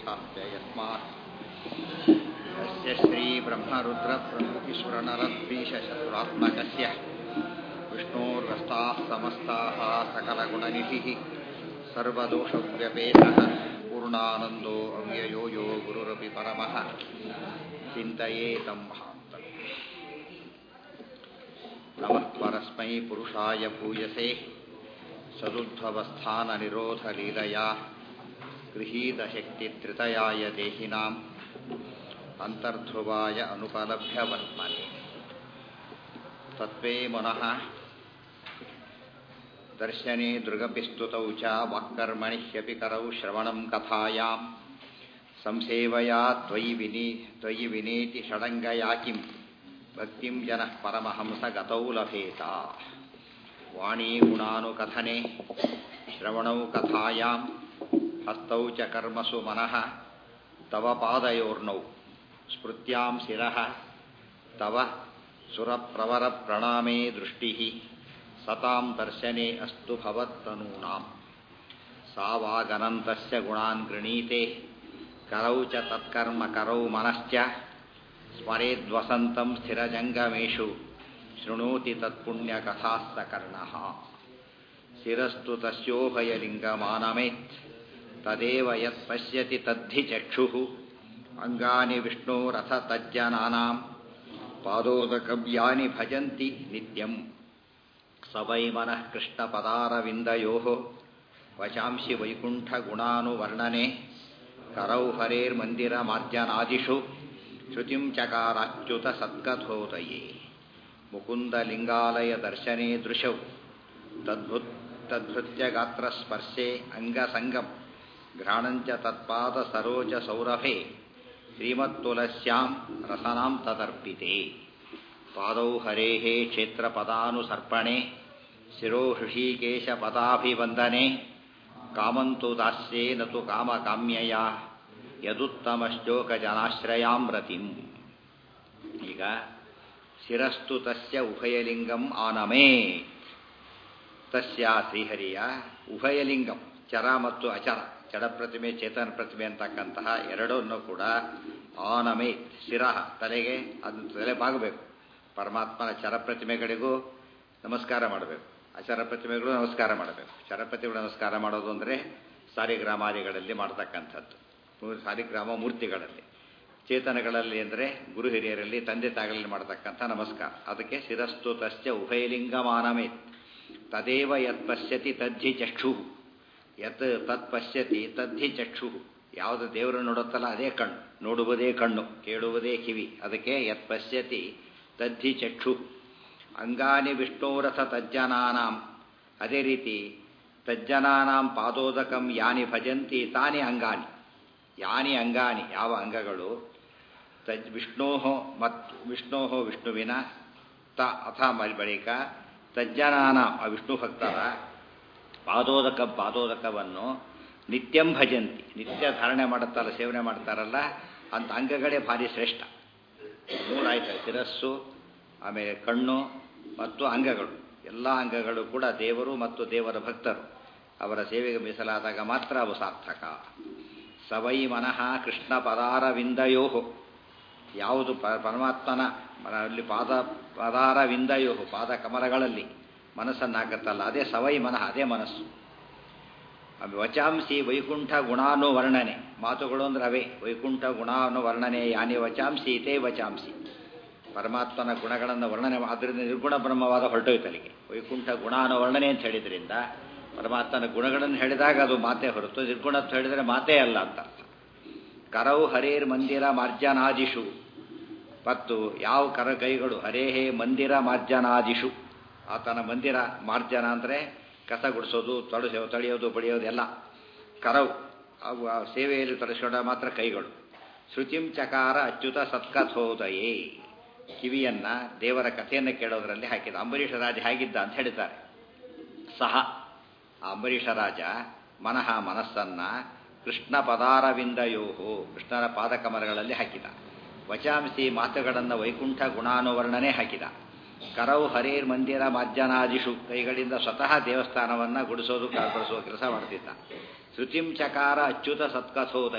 श्रेष्ठश्च यस्मात् यस्य श्रीब्रह्मरुद्रप्रभृतिस्वरणरद्वीशशत्रुरात्मकस्य विष्णोर्वस्ताः समस्ताः सकलगुणनिधिः सर्वदोषव्यपेतः पूर्णानन्दो अव्ययो यो गुरुरपि परमः चिन्तये तं महान्तम् नमः परस्मै पुरुषाय भूयसे सदुद्भवस्थाननिरोधलीलया गृहीतशक्तित्रितयाय देहिनाम् अन्तर्ध्रुवाय अनुपलभ्यवर्त्मने तत्त्वे मनः दर्शने दृगपि स्तुतौ च वाक्कर्मणि ह्यपि करौ श्रवणं कथायां संसेवया त्वयि विनी त्वयि विनेति षडङ्गया किं भक्तिं जनः परमहंसगतौ लभेत वाणी गुणानुकथने श्रवणौ कथायां हस्तौ च कर्मसु मनः तव पादयोर्नौ स्मृत्यां शिरः तव सुरप्रवरप्रणामे दृष्टिः सतां दर्शने अस्तु भवत्तनूनां सा वागनन्तस्य गुणान् गृणीते करौ च तत्कर्म करौ मनश्च स्मरेद्वसन्तं स्थिरजङ्गमेषु शृणोति तत्पुण्यकथास्त कर्णः शिरस्तु तस्योभयलिङ्गमानमेत् तदेव यत् पश्यति तद्धि चक्षुः अङ्गानि विष्णोरथ तज्जनानां पादोदकव्यानि भजन्ति नित्यम् स वै मनः कृष्णपदारविन्दयोः वचांसि वैकुण्ठगुणानुवर्णने करौ हरेर्मन्दिरमार्जनादिषु श्रुतिं चकाराच्युतसत्कथोदये मुकुन्दलिङ्गालयदर्शने दृशौ तद्भुत् तद्भृत्यगात्रस्पर्शे अङ्गसङ्गम् घ्राणञ्च तत्पादसरोजसौरभे श्रीमत्तुलस्यां रसनां तदर्पिते पादौ हरेः क्षेत्रपदानुसर्पणे शिरो हृषीकेशपदाभिवन्दने कामन्तु दास्ये न तु कामकाम्यया ಯದುತ್ತಮಶ್ಲೋಕಜನಾಶ್ರಯಾಂ ರತಿಂ ಈಗ ಶಿರಸ್ತು ತಸ್ಯ ಉಭಯಲಿಂಗಂ ಆನಮೇ ತಸ್ಯ ಶ್ರೀಹರಿಯ ಉಭಯಲಿಂಗಂ ಚರ ಮತ್ತು ಅಚರ ಚಡ ಪ್ರತಿಮೆ ಚೇತನ ಪ್ರತಿಮೆ ಅಂತಕ್ಕಂತಹ ಎರಡನ್ನೂ ಕೂಡ ಆನಮೇ ಶಿರ ತಲೆಗೆ ಅದು ತಲೆ ಬಾಗಬೇಕು ಪರಮಾತ್ಮನ ಚರ ಪ್ರತಿಮೆಗಳಿಗೂ ನಮಸ್ಕಾರ ಮಾಡಬೇಕು ಅಚರ ಪ್ರತಿಮೆಗಳು ನಮಸ್ಕಾರ ಮಾಡಬೇಕು ಚರ ಪ್ರತಿಮೆಗಳು ನಮಸ್ಕಾರ ಮಾಡೋದು ಅಂದರೆ ಸಾರಿಗ್ರಾಮಾದಿಗಳಲ್ಲಿ ಮಾಡತಕ್ಕಂಥದ್ದು ಸಾಲಿಗ್ರಾಮ ಮೂರ್ತಿಗಳಲ್ಲಿ ಚೇತನಗಳಲ್ಲಿ ಅಂದರೆ ಗುರು ಹಿರಿಯರಲ್ಲಿ ತಂದೆ ತಾಯಿಗಳಲ್ಲಿ ಮಾಡತಕ್ಕಂಥ ನಮಸ್ಕಾರ ಅದಕ್ಕೆ ಶಿರಸ್ತು ತಸ್ಯ ಉಭಯಲಿಂಗಮಾನಮೇ ತದೇವ ಯತ್ ಪಶ್ಯತಿ ತದ್ಧಿ ಚಕ್ಷು ಯತ್ ತತ್ ಪಶ್ಯತಿ ತದ್ಧಿ ಚಕ್ಷು ಯಾವುದು ದೇವರು ನೋಡುತ್ತಲ್ಲ ಅದೇ ಕಣ್ಣು ನೋಡುವುದೇ ಕಣ್ಣು ಕೇಳುವುದೇ ಕಿವಿ ಅದಕ್ಕೆ ಯತ್ ಪಶ್ಯತಿ ತದ್ಧಿ ಚಕ್ಷು ಅಂಗಾನಿ ವಿಷ್ಣೋರಥ ತಜ್ಜನಾನಾಂ ಅದೇ ರೀತಿ ತಜ್ಜನಾನಾಂ ಪಾದೋದಕಂ ಯಾನಿ ಭಜಂತಿ ತಾನಿ ಅಂಗಾನಿ ಯಾನಿ ಅಂಗಾನಿ ಯಾವ ಅಂಗಗಳು ತಜ್ ವಿಷ್ಣೋ ಮತ್ತು ವಿಷ್ಣೋ ವಿಷ್ಣುವಿನ ತ ಅಥ ಬಳಿಕ ತಜ್ಜನಾನ ಆ ವಿಷ್ಣು ಭಕ್ತರ ಪಾದೋದಕ ಪಾದೋದಕವನ್ನು ನಿತ್ಯಂ ಭಜಂತಿ ನಿತ್ಯ ಧಾರಣೆ ಮಾಡುತ್ತಲ್ಲ ಸೇವನೆ ಮಾಡ್ತಾರಲ್ಲ ಅಂತ ಅಂಗಗಳೇ ಭಾರಿ ಶ್ರೇಷ್ಠ ಮೂರಾಯ್ತು ಶಿರಸ್ಸು ಆಮೇಲೆ ಕಣ್ಣು ಮತ್ತು ಅಂಗಗಳು ಎಲ್ಲ ಅಂಗಗಳು ಕೂಡ ದೇವರು ಮತ್ತು ದೇವರ ಭಕ್ತರು ಅವರ ಸೇವೆಗೆ ಮೀಸಲಾದಾಗ ಮಾತ್ರ ಅವು ಸಾರ್ಥಕ ಸವೈ ಮನಃ ಕೃಷ್ಣ ಪದಾರವಿಂದಯೋ ಯಾವುದು ಪರಮಾತ್ಮನ ಅಲ್ಲಿ ಪಾದ ಪದಾರವಿಂದಯೋ ಪಾದ ಕಮಲಗಳಲ್ಲಿ ಮನಸ್ಸನ್ನಾಗತ್ತಲ್ಲ ಅದೇ ಸವೈ ಮನಃ ಅದೇ ಮನಸ್ಸು ವಚಾಂಸಿ ವೈಕುಂಠ ಗುಣಾನು ವರ್ಣನೆ ಮಾತುಗಳು ಅಂದ್ರೆ ಅವೇ ವೈಕುಂಠ ಗುಣಾನು ವರ್ಣನೆ ಯಾನಿ ವಚಾಂಸಿ ಇತೇ ವಚಾಂಸಿ ಪರಮಾತ್ಮನ ಗುಣಗಳನ್ನು ವರ್ಣನೆ ಆದ್ದರಿಂದ ನಿರ್ಗುಣ ಬ್ರಹ್ಮವಾದ ಹೊರಟೋಯ್ತು ಅಲ್ಲಿಗೆ ವೈಕುಂಠ ಗುಣಾನು ವರ್ಣನೆ ಅಂತ ಹೇಳಿದ್ರಿಂದ ಪರಮಾತ್ಮನ ಗುಣಗಳನ್ನು ಹೇಳಿದಾಗ ಅದು ಮಾತೇ ಹೊರತು ನಿರ್ಗುಣತ್ವ ಹೇಳಿದರೆ ಮಾತೇ ಅಲ್ಲ ಅಂತ ಅರ್ಥ ಕರೌ ಹರೇರ್ ಮಂದಿರ ಮಾರ್ಜನಾದಿಷು ಮತ್ತು ಯಾವ ಕರ ಕೈಗಳು ಹರೇಹೇ ಮಂದಿರ ಮಾರ್ಜನಾದಿಷು ಆತನ ಮಂದಿರ ಮಾರ್ಜನ ಅಂದರೆ ಕಸ ಗುಡಿಸೋದು ತೊಳಸೋ ತೊಳೆಯೋದು ಬಡಿಯೋದು ಎಲ್ಲ ಕರವು ಅವು ಆ ಸೇವೆಯಲ್ಲಿ ತೊಡಸ್ಕೊಂಡ ಮಾತ್ರ ಕೈಗಳು ಶ್ರುತಿಂ ಚಕಾರ ಅಚ್ಯುತ ಸತ್ಕಥೋದಯೇ ಕಿವಿಯನ್ನ ದೇವರ ಕಥೆಯನ್ನು ಕೇಳೋದರಲ್ಲಿ ಹಾಕಿದ ಅಂಬರೀಷ ರಾಜ ಹೇಗಿದ್ದ ಅಂತ ಹೇಳ್ತಾರೆ ಸಹ ಆ ಅಂಬರೀಷ ರಾಜ ಮನಃ ಮನಸ್ಸನ್ನ ಕೃಷ್ಣ ಪದಾರವಿಂದಯೋಹೋ ಕೃಷ್ಣನ ಪಾದಕಮಲಗಳಲ್ಲಿ ಹಾಕಿದ ವಚಾಂಸಿ ಮಾತುಗಳನ್ನು ವೈಕುಂಠ ಗುಣಾನುವರ್ಣನೆ ಹಾಕಿದ ಕರೌ ಹರೇರ್ ಮಂದಿರ ಮಾರ್ಜನಾದಿಷು ಕೈಗಳಿಂದ ಸ್ವತಃ ದೇವಸ್ಥಾನವನ್ನು ಗುಡಿಸೋದು ಕಾಪಾಡಿಸುವ ಕೆಲಸ ಮಾಡ್ತಿದ್ದ ಶ್ರುತಿಂ ಚಕಾರ ಅಚ್ಯುತ ಸತ್ಕಥೋದಯೇ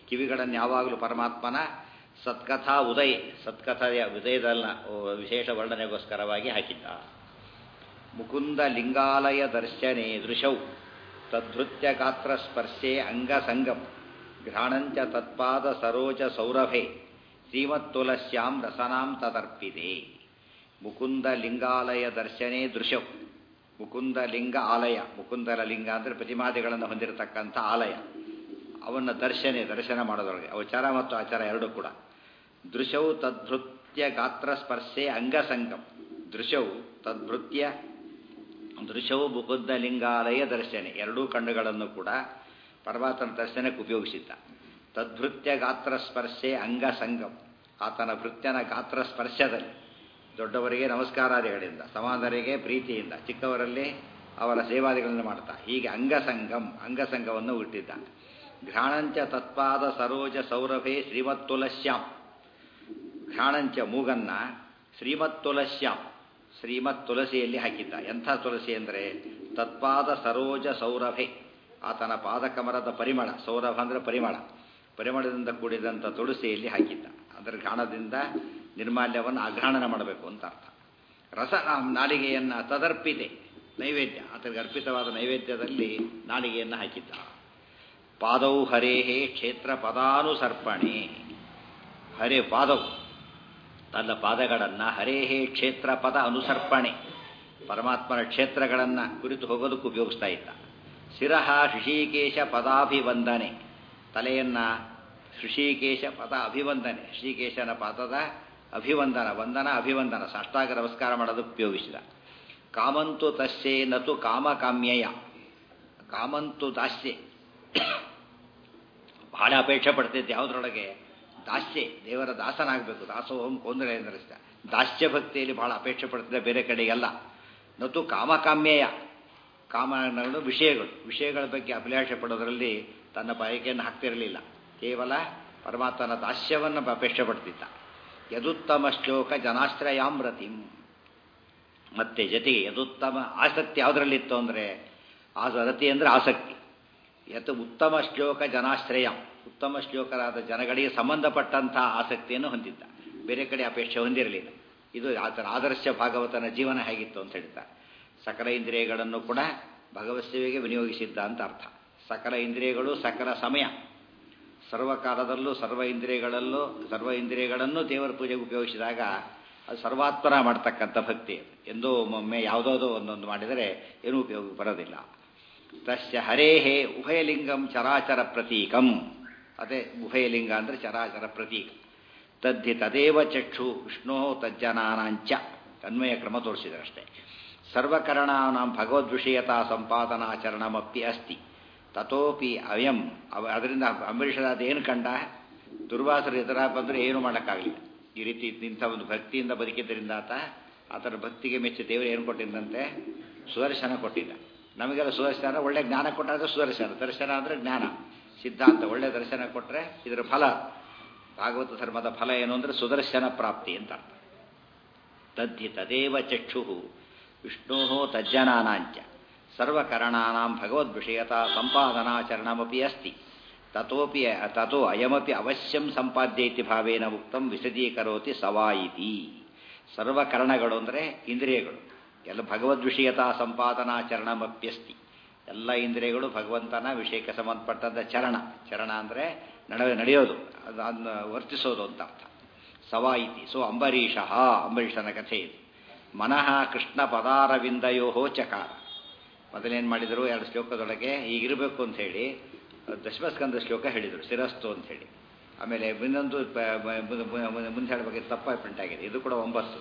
ಕಿವಿಗಳನ್ನು ಯಾವಾಗಲೂ ಪರಮಾತ್ಮನ ಸತ್ಕಥಾ ಉದಯ ಸತ್ಕಥೆಯ ಉದಯದಲ್ಲ ವಿಶೇಷ ವರ್ಣನೆಗೋಸ್ಕರವಾಗಿ ಹಾಕಿದ್ದ ಮುಕುಂದ ಲಿಂಗಾಲಯ ದರ್ಶನೆ ದೃಶೌ ತದ್ಧೃತ್ಯ ಗಾತ್ರ ಸ್ಪರ್ಶೆ ಅಂಗಸಂಗಂ ಘ್ರಾಣಂಚ ತತ್ಪಾದ ಸರೋಜ ಸೌರಭೆ ಶ್ರೀಮತ್ತುಲಸ್ಯಾಂ ರಸನಾಂ ತದರ್ಪಿದೆ ಮುಕುಂದ ಲಿಂಗಾಲಯ ದರ್ಶನೆ ದೃಶೌ ಮುಕುಂದ ಲಿಂಗ ಆಲಯ ಮುಕುಂದರ ಲಿಂಗ ಅಂದರೆ ಪ್ರತಿಮಾದಿಗಳನ್ನು ಹೊಂದಿರತಕ್ಕಂಥ ಆಲಯ ಅವನ್ನ ದರ್ಶನೆ ದರ್ಶನ ಮಾಡೋದ್ರೊಳಗೆ ಅವಚಾರ ಮತ್ತು ಆಚಾರ ಎರಡೂ ಕೂಡ ದೃಶವು ತದ್ಭೃತ್ಯ ಗಾತ್ರ ಸ್ಪರ್ಶೆ ಅಂಗಸಂಗಂ ದೃಶವು ತದ್ಭೃತ್ಯ ದೃಶವು ಮುಕುಂದ ಲಿಂಗಾಲಯ ದರ್ಶನೆ ಎರಡೂ ಕಣ್ಣುಗಳನ್ನು ಕೂಡ ಪರಮಾತ್ಮನ ದರ್ಶನಕ್ಕೆ ಉಪಯೋಗಿಸಿದ್ದ ತದ್ಭೃತ್ಯ ಗಾತ್ರ ಸ್ಪರ್ಶೆ ಅಂಗಸಂಗಂ ಆತನ ಭೃತ್ಯನ ಗಾತ್ರ ಸ್ಪರ್ಶದಲ್ಲಿ ದೊಡ್ಡವರಿಗೆ ನಮಸ್ಕಾರಾದಿಗಳಿಂದ ಸಮಾನರಿಗೆ ಪ್ರೀತಿಯಿಂದ ಚಿಕ್ಕವರಲ್ಲಿ ಅವರ ಸೇವಾದಿಗಳನ್ನು ಮಾಡ್ತಾ ಹೀಗೆ ಅಂಗಸಂಗಂ ಅಂಗಸಂಗವನ್ನು ಹುಟ್ಟಿದ್ದ ಘ್ರಾಣಂಚ ತತ್ಪಾದ ಸರೋಜ ಸೌರಭೆ ಶ್ರೀಮತ್ ತುಲಶ್ಯಾಂ ಘ್ರಾಣಂಚ ಮೂಗನ್ನ ಶ್ರೀಮತ್ ತುಲಶ್ಯಾಂ ಶ್ರೀಮತ್ ತುಳಸಿಯಲ್ಲಿ ಹಾಕಿದ್ದ ಎಂಥ ತುಳಸಿ ಅಂದರೆ ತತ್ಪಾದ ಸರೋಜ ಸೌರಭೆ ಆತನ ಪಾದಕಮರದ ಪರಿಮಳ ಸೌರಭ ಅಂದರೆ ಪರಿಮಳ ಪರಿಮಳದಿಂದ ಕೂಡಿದಂಥ ತುಳಸಿಯಲ್ಲಿ ಹಾಕಿದ್ದ ಅದರ ಘಾಣದಿಂದ ನಿರ್ಮಾಲ್ಯವನ್ನು ಅಘ್ರಾಣನ ಮಾಡಬೇಕು ಅಂತ ಅರ್ಥ ರಸ ನಾಲಿಗೆಯನ್ನು ತದರ್ಪಿತೆ ನೈವೇದ್ಯ ಆತನಿಗೆ ಅರ್ಪಿತವಾದ ನೈವೇದ್ಯದಲ್ಲಿ ನಾಲಿಗೆಯನ್ನು ಹಾಕಿದ್ದ ಪಾದೌ ಹರೇಹೇ ಕ್ಷೇತ್ರ ಪದಾನುಸರ್ಪಣೆ ಹರೇ ಪಾದವು ತನ್ನ ಪಾದಗಳನ್ನು ಹರೇಹೇ ಕ್ಷೇತ್ರ ಪದ ಅನುಸರ್ಪಣೆ ಪರಮಾತ್ಮನ ಕ್ಷೇತ್ರಗಳನ್ನು ಕುರಿತು ಹೋಗೋದಕ್ಕೆ ಉಪಯೋಗಿಸ್ತಾ ಇದ್ದ ಶಿರಹ ಋಷಿಕೇಶ ಪದಾಭಿವಂದನೆ ತಲೆಯನ್ನು ಋಷಿಕೇಶ ಪದ ಅಭಿವಂದನೆ ಋಷಿಕೇಶನ ಪಾದದ ಅಭಿವಂದನ ವಂದನ ಅಭಿವಂದನ ಸಾಷ್ಟಾಗ ನಮಸ್ಕಾರ ಮಾಡೋದಕ್ಕೆ ಉಪಯೋಗಿಸಿದ ಕಾಮಂತು ತಸ್ಯೆ ನತು ಕಾಮಕಾಮ್ಯಯ ಕಾಮಂತು ದಾಸ್ಯೆ ಬಹಳ ಅಪೇಕ್ಷೆ ಪಡ್ತಿದ್ದೆ ಯಾವುದ್ರೊಳಗೆ ದಾಸ್ಯೆ ದೇವರ ದಾಸನಾಗಬೇಕು ದಾಸೋಹಂ ಕೊಂದರೆ ಎಂದರಿಸಿದ ದಾಸ್ಯ ಭಕ್ತಿಯಲ್ಲಿ ಬಹಳ ಅಪೇಕ್ಷೆ ಪಡ್ತಿದ್ದೆ ಬೇರೆ ಕಡೆಗೆಲ್ಲ ನತು ಕಾಮಕಾಮ್ಯಯ ಕಾಮಗಳು ವಿಷಯಗಳು ವಿಷಯಗಳ ಬಗ್ಗೆ ಅಭಿಲಾಷೆ ಪಡೋದರಲ್ಲಿ ತನ್ನ ಬಯಕೆಯನ್ನು ಹಾಕ್ತಿರಲಿಲ್ಲ ಕೇವಲ ಪರಮಾತ್ಮನ ದಾಸ್ಯವನ್ನು ಅಪೇಕ್ಷೆ ಪಡ್ತಿದ್ದ ಯದುತ್ತಮ ಶ್ಲೋಕ ಜನಾಶ್ರಯಾಮೃತಿಂ ಮತ್ತೆ ಜೊತೆಗೆ ಯದುತ್ತಮ ಆಸಕ್ತಿ ಯಾವುದರಲ್ಲಿತ್ತು ಅಂದರೆ ಆ ರತಿ ಅಂದರೆ ಆಸಕ್ತಿ ಯತ್ ಉತ್ತಮ ಶ್ಲೋಕ ಜನಾಶ್ರಯ ಉತ್ತಮ ಶ್ಲೋಕರಾದ ಜನಗಳಿಗೆ ಸಂಬಂಧಪಟ್ಟಂಥ ಆಸಕ್ತಿಯನ್ನು ಹೊಂದಿದ್ದ ಬೇರೆ ಕಡೆ ಅಪೇಕ್ಷೆ ಹೊಂದಿರಲಿಲ್ಲ ಇದು ಆತನ ಆದರ್ಶ ಭಾಗವತನ ಜೀವನ ಹೇಗಿತ್ತು ಅಂತ ಹೇಳ್ತಾರೆ ಸಕಲ ಇಂದ್ರಿಯಗಳನ್ನು ಕೂಡ ಭಗವತ್ ಸೇವೆಗೆ ವಿನಿಯೋಗಿಸಿದ್ದ ಅಂತ ಅರ್ಥ ಸಕಲ ಇಂದ್ರಿಯಗಳು ಸಕಲ ಸಮಯ ಸರ್ವಕಾಲದಲ್ಲೂ ಸರ್ವ ಇಂದ್ರಿಯಗಳಲ್ಲೂ ಸರ್ವ ಇಂದ್ರಿಯಗಳನ್ನು ದೇವರ ಪೂಜೆಗೆ ಉಪಯೋಗಿಸಿದಾಗ ಅದು ಸರ್ವಾತ್ಮನ ಮಾಡ್ತಕ್ಕಂಥ ಭಕ್ತಿ ಎಂದೋ ಒಮ್ಮೊಮ್ಮೆ ಯಾವುದಾದೋ ಒಂದೊಂದು ಮಾಡಿದರೆ ಏನೂ ಉಪಯೋಗ ಬರೋದಿಲ್ಲ ತಸ್ಯ ಹರೇಹೇ ಉಭಯಲಿಂಗಂ ಚರಾಚರ ಪ್ರತೀಕಂ ಅದೇ ಉಭಯಲಿಂಗ ಅಂದರೆ ಚರಾಚರ ಪ್ರತೀಕ ತದ್ಧಿ ತದೇವ ಚಕ್ಷು ವಿಷ್ಣೋ ತಜ್ಜನಾನಾಂಚ ಅನ್ವಯ ಕ್ರಮ ತೋರಿಸಿದರಷ್ಟೇ ಸರ್ವಕರಣಾಂ ಭಗವದ್ವಿಷಯತಾ ಸಂಪಾದನಾಚರಣಮಪ್ಪಿ ಅಸ್ತಿ ತಥೋಪಿ ಅಯಂ ಅವ ಅದರಿಂದ ಅಂಬರೀಷರಾದ ಏನು ಕಂಡ ದುರ್ವಾಸರು ಎದುರ ಬಂದರೆ ಏನು ಮಾಡೋಕ್ಕಾಗಲಿಲ್ಲ ಈ ರೀತಿ ಇಂಥ ಒಂದು ಭಕ್ತಿಯಿಂದ ಬದುಕಿದ್ದರಿಂದ ಆತ ಆತನ ಭಕ್ತಿಗೆ ಮೆಚ್ಚಿ ದೇವರು ಏನು ಕೊಟ್ಟಿದ್ದಂತೆ ಸುದರ್ಶನ ಕೊಟ್ಟಿದ್ದ ನಮಗೆಲ್ಲ ಸುದರ್ಶನ ಒಳ್ಳೆ ಜ್ಞಾನ ಕೊಟ್ಟಾದ್ರೆ ಸುದರ್ಶನ ದರ್ಶನ ಅಂದರೆ ಜ್ಞಾನ ಸಿದ್ಧಾಂತ ಒಳ್ಳೆ ದರ್ಶನ ಕೊಟ್ಟರೆ ಇದರ ಫಲ ಭಾಗವತ ಧರ್ಮದ ಫಲ ಏನು ಅಂದರೆ ಸುದರ್ಶನ ಪ್ರಾಪ್ತಿ ಅಂತ ಅರ್ಥ ತದ್ಧಿ ತದೇವ ಚಕ್ಷು ವಿಷ್ಣೋ ತಜ್ಜನಾನಾಂಚ ಸರ್ವಕರಣಾನಾಂ ಭಗವದ್ವಿಷಯತಾ ಸಂಪಾದನಾಚರಣಮಪಿ ಅಸ್ತಿ ತತೋಪಿ ತಥೋ ಅಯಮಪಿ ಅವಶ್ಯಂ ಸಂಪಾದ್ಯ ಇತಿ ಭಾವೇನ ಉಕ್ತಂ ವಿಶದೀಕರೋತಿ ಸವಾಯಿತಿ ಸರ್ವಕರಣಗಳು ಅಂದರೆ ಇಂದ್ರಿಯಗಳು ಎಲ್ಲ ಭಗವದ್ವಿಷಯತಾ ಸಂಪಾದನಾಚರಣಮಪ್ಯಸ್ತಿ ಎಲ್ಲ ಇಂದ್ರಿಯಗಳು ಭಗವಂತನ ವಿಷಯಕ್ಕೆ ಸಂಬಂಧಪಟ್ಟಂಥ ಚರಣ ಚರಣ ಅಂದರೆ ನಡುವೆ ನಡೆಯೋದು ಅದು ಅದನ್ನು ವರ್ತಿಸೋದು ಅಂತ ಅರ್ಥ ಸವಾಯಿತಿ ಸೊ ಅಂಬರೀಷ ಅಂಬರೀಷನ ಕಥೆ ಇದು ಮನಃ ಕೃಷ್ಣ ಪದಾರವಿಂದಯೋ ಚಕಾರ ಮೊದಲೇನು ಮಾಡಿದರು ಎರಡು ಶ್ಲೋಕದೊಳಗೆ ಈಗಿರಬೇಕು ಅಂತ ಹೇಳಿ ದಶಮಸ್ಕಂದ ಶ್ಲೋಕ ಹೇಳಿದರು ಶಿರಸ್ತು ಅಂತ ಹೇಳಿ ಆಮೇಲೆ ಇನ್ನೊಂದು ಮುಂದೆ ಹೇಳಬೇಕು ತಪ್ಪಾಗಿ ಪ್ರಿಂಟ್ ಆಗಿದೆ ಇದು ಕೂಡ ಒಂಬತ್ತು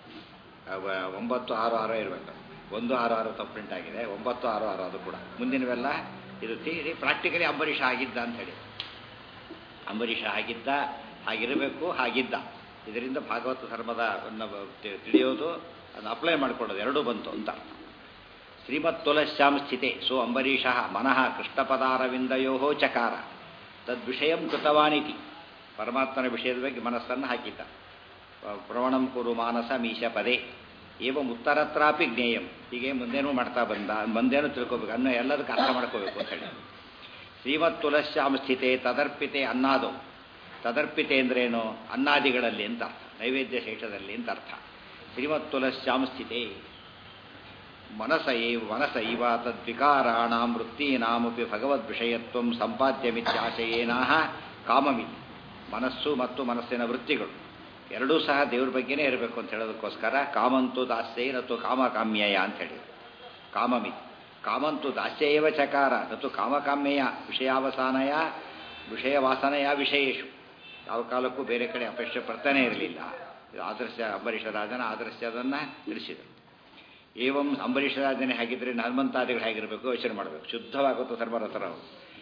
ಒಂಬತ್ತು ಆರು ಆರು ಇರಬೇಕು ಒಂದು ಆರು ಆರು ತಪ್ಪು ಪ್ರಿಂಟ್ ಆಗಿದೆ ಒಂಬತ್ತು ಆರು ಆರು ಅದು ಕೂಡ ಮುಂದಿನವೆಲ್ಲ ಇದು ತೀರಿ ಪ್ರಾಕ್ಟಿಕಲಿ ಅಂಬರೀಷ ಆಗಿದ್ದ ಅಂತ ಹೇಳಿ ಅಂಬರೀಷ ಆಗಿದ್ದ ಹಾಗಿರಬೇಕು ಹಾಗಿದ್ದ ಇದರಿಂದ ಭಾಗವತ ಧರ್ಮದ ತಿಳಿಯೋದು ಅದನ್ನು ಅಪ್ಲೈ ಮಾಡಿಕೊಳ್ಳೋದು ಎರಡೂ ಬಂತು ಅಂತ ಅರ್ಥ ಶ್ರೀಮತ್ ತುಲಶ್ಯಾಂ ಸ್ಥಿತೆ ಸೋ ಅಂಬರೀಷ ಮನಃ ಕೃಷ್ಣಪದಾರವಿಂದಯೋ ಚಕಾರ ತದ್ವಿಷಯಂ ಕೃತವಾನಿತಿ ಪರಮಾತ್ಮನ ವಿಷಯದ ಬಗ್ಗೆ ಮನಸ್ಸನ್ನು ಹಾಕಿದ್ದ ಪ್ರವಣಂ ಕುರು ಮಾನಸ ಮೀಶ ಪದೇ ಏವಂ ಉತ್ತರತ್ರಾಪಿ ಜ್ಞೇಯಂ ಹೀಗೆ ಮುಂದೇನೂ ಮಾಡ್ತಾ ಬಂದ ಮುಂದೇನೂ ತಿಳ್ಕೊಬೇಕು ಅನ್ನೋ ಎಲ್ಲದಕ್ಕೆ ಅರ್ಥ ಮಾಡ್ಕೋಬೇಕು ಅಂತ ಹೇಳಿ ಶ್ರೀಮತ್ತುಲಶ್ಯಾಂ ಸ್ಥಿತೆ ತದರ್ಪಿತೆ ಅನ್ನಾದು ತದರ್ಪಿತೆ ಅಂದ್ರೇನು ಅನ್ನಾದಿಗಳಲ್ಲಿ ಅಂತ ಅರ್ಥ ನೈವೇದ್ಯ ಶೇಷದಲ್ಲಿ ಅಂತ ಅರ್ಥ ಶ್ರೀಮತ್ತುಲಶ್ಯಾಂ ಸ್ಥಿತೆ ಮನಸ ಏವ ಮನಸ ಇವ ತದ್ವಿಕಾರಾಣಾಂ ವೃತ್ತೀನಾಮಪಿ ಭಗವದ್ವಿಷಯತ್ವಂ ಸಂಪಾದ್ಯಮಿತ್ಯಾಶಯೇನಾಹ ಕಾಮಮಿತಿ ಮನಸ್ಸು ಮತ್ತು ಮನಸ್ಸಿನ ವೃತ್ತಿಗಳು ಎರಡೂ ಸಹ ದೇವ್ರ ಬಗ್ಗೆನೇ ಇರಬೇಕು ಅಂತ ಹೇಳೋದಕ್ಕೋಸ್ಕರ ಕಾಮಂತು ದಾಸ್ಯೈ ನತು ಕಾಮಕಾಮ್ಯಯ ಅಂತ ಹೇಳಿ ಕಾಮಮಿತಿ ಕಾಮಂತು ದಾಸ್ಯೇವ ಚಕಾರ ನತು ಕಾಮಕಾಮ್ಯಯ ವಿಷಯಾವಸಾನಯ ವಿಷಯವಾಸನೆಯ ವಿಷಯೇಶು ಯಾವ ಕಾಲಕ್ಕೂ ಬೇರೆ ಕಡೆ ಅಪೇಕ್ಷೆ ಬರ್ತಾನೆ ಇರಲಿಲ್ಲ ಇದು ಆದರ್ಶ ಅಂಬರೀಷ ರಾಜನ ಆದರ್ಶದನ್ನು ತಿಳಿಸಿದರು ಏವಂ ಅಂಬರೀಷ ರಾಜನೇ ಹಾಗಿದ್ರೆ ಹನುಮಂತಾದಿಗಳು ಹೇಗಿರಬೇಕು ಯೋಚನೆ ಮಾಡಬೇಕು ಶುದ್ಧವಾಗುತ್ತೋ ಧರ್ಮರಥರವು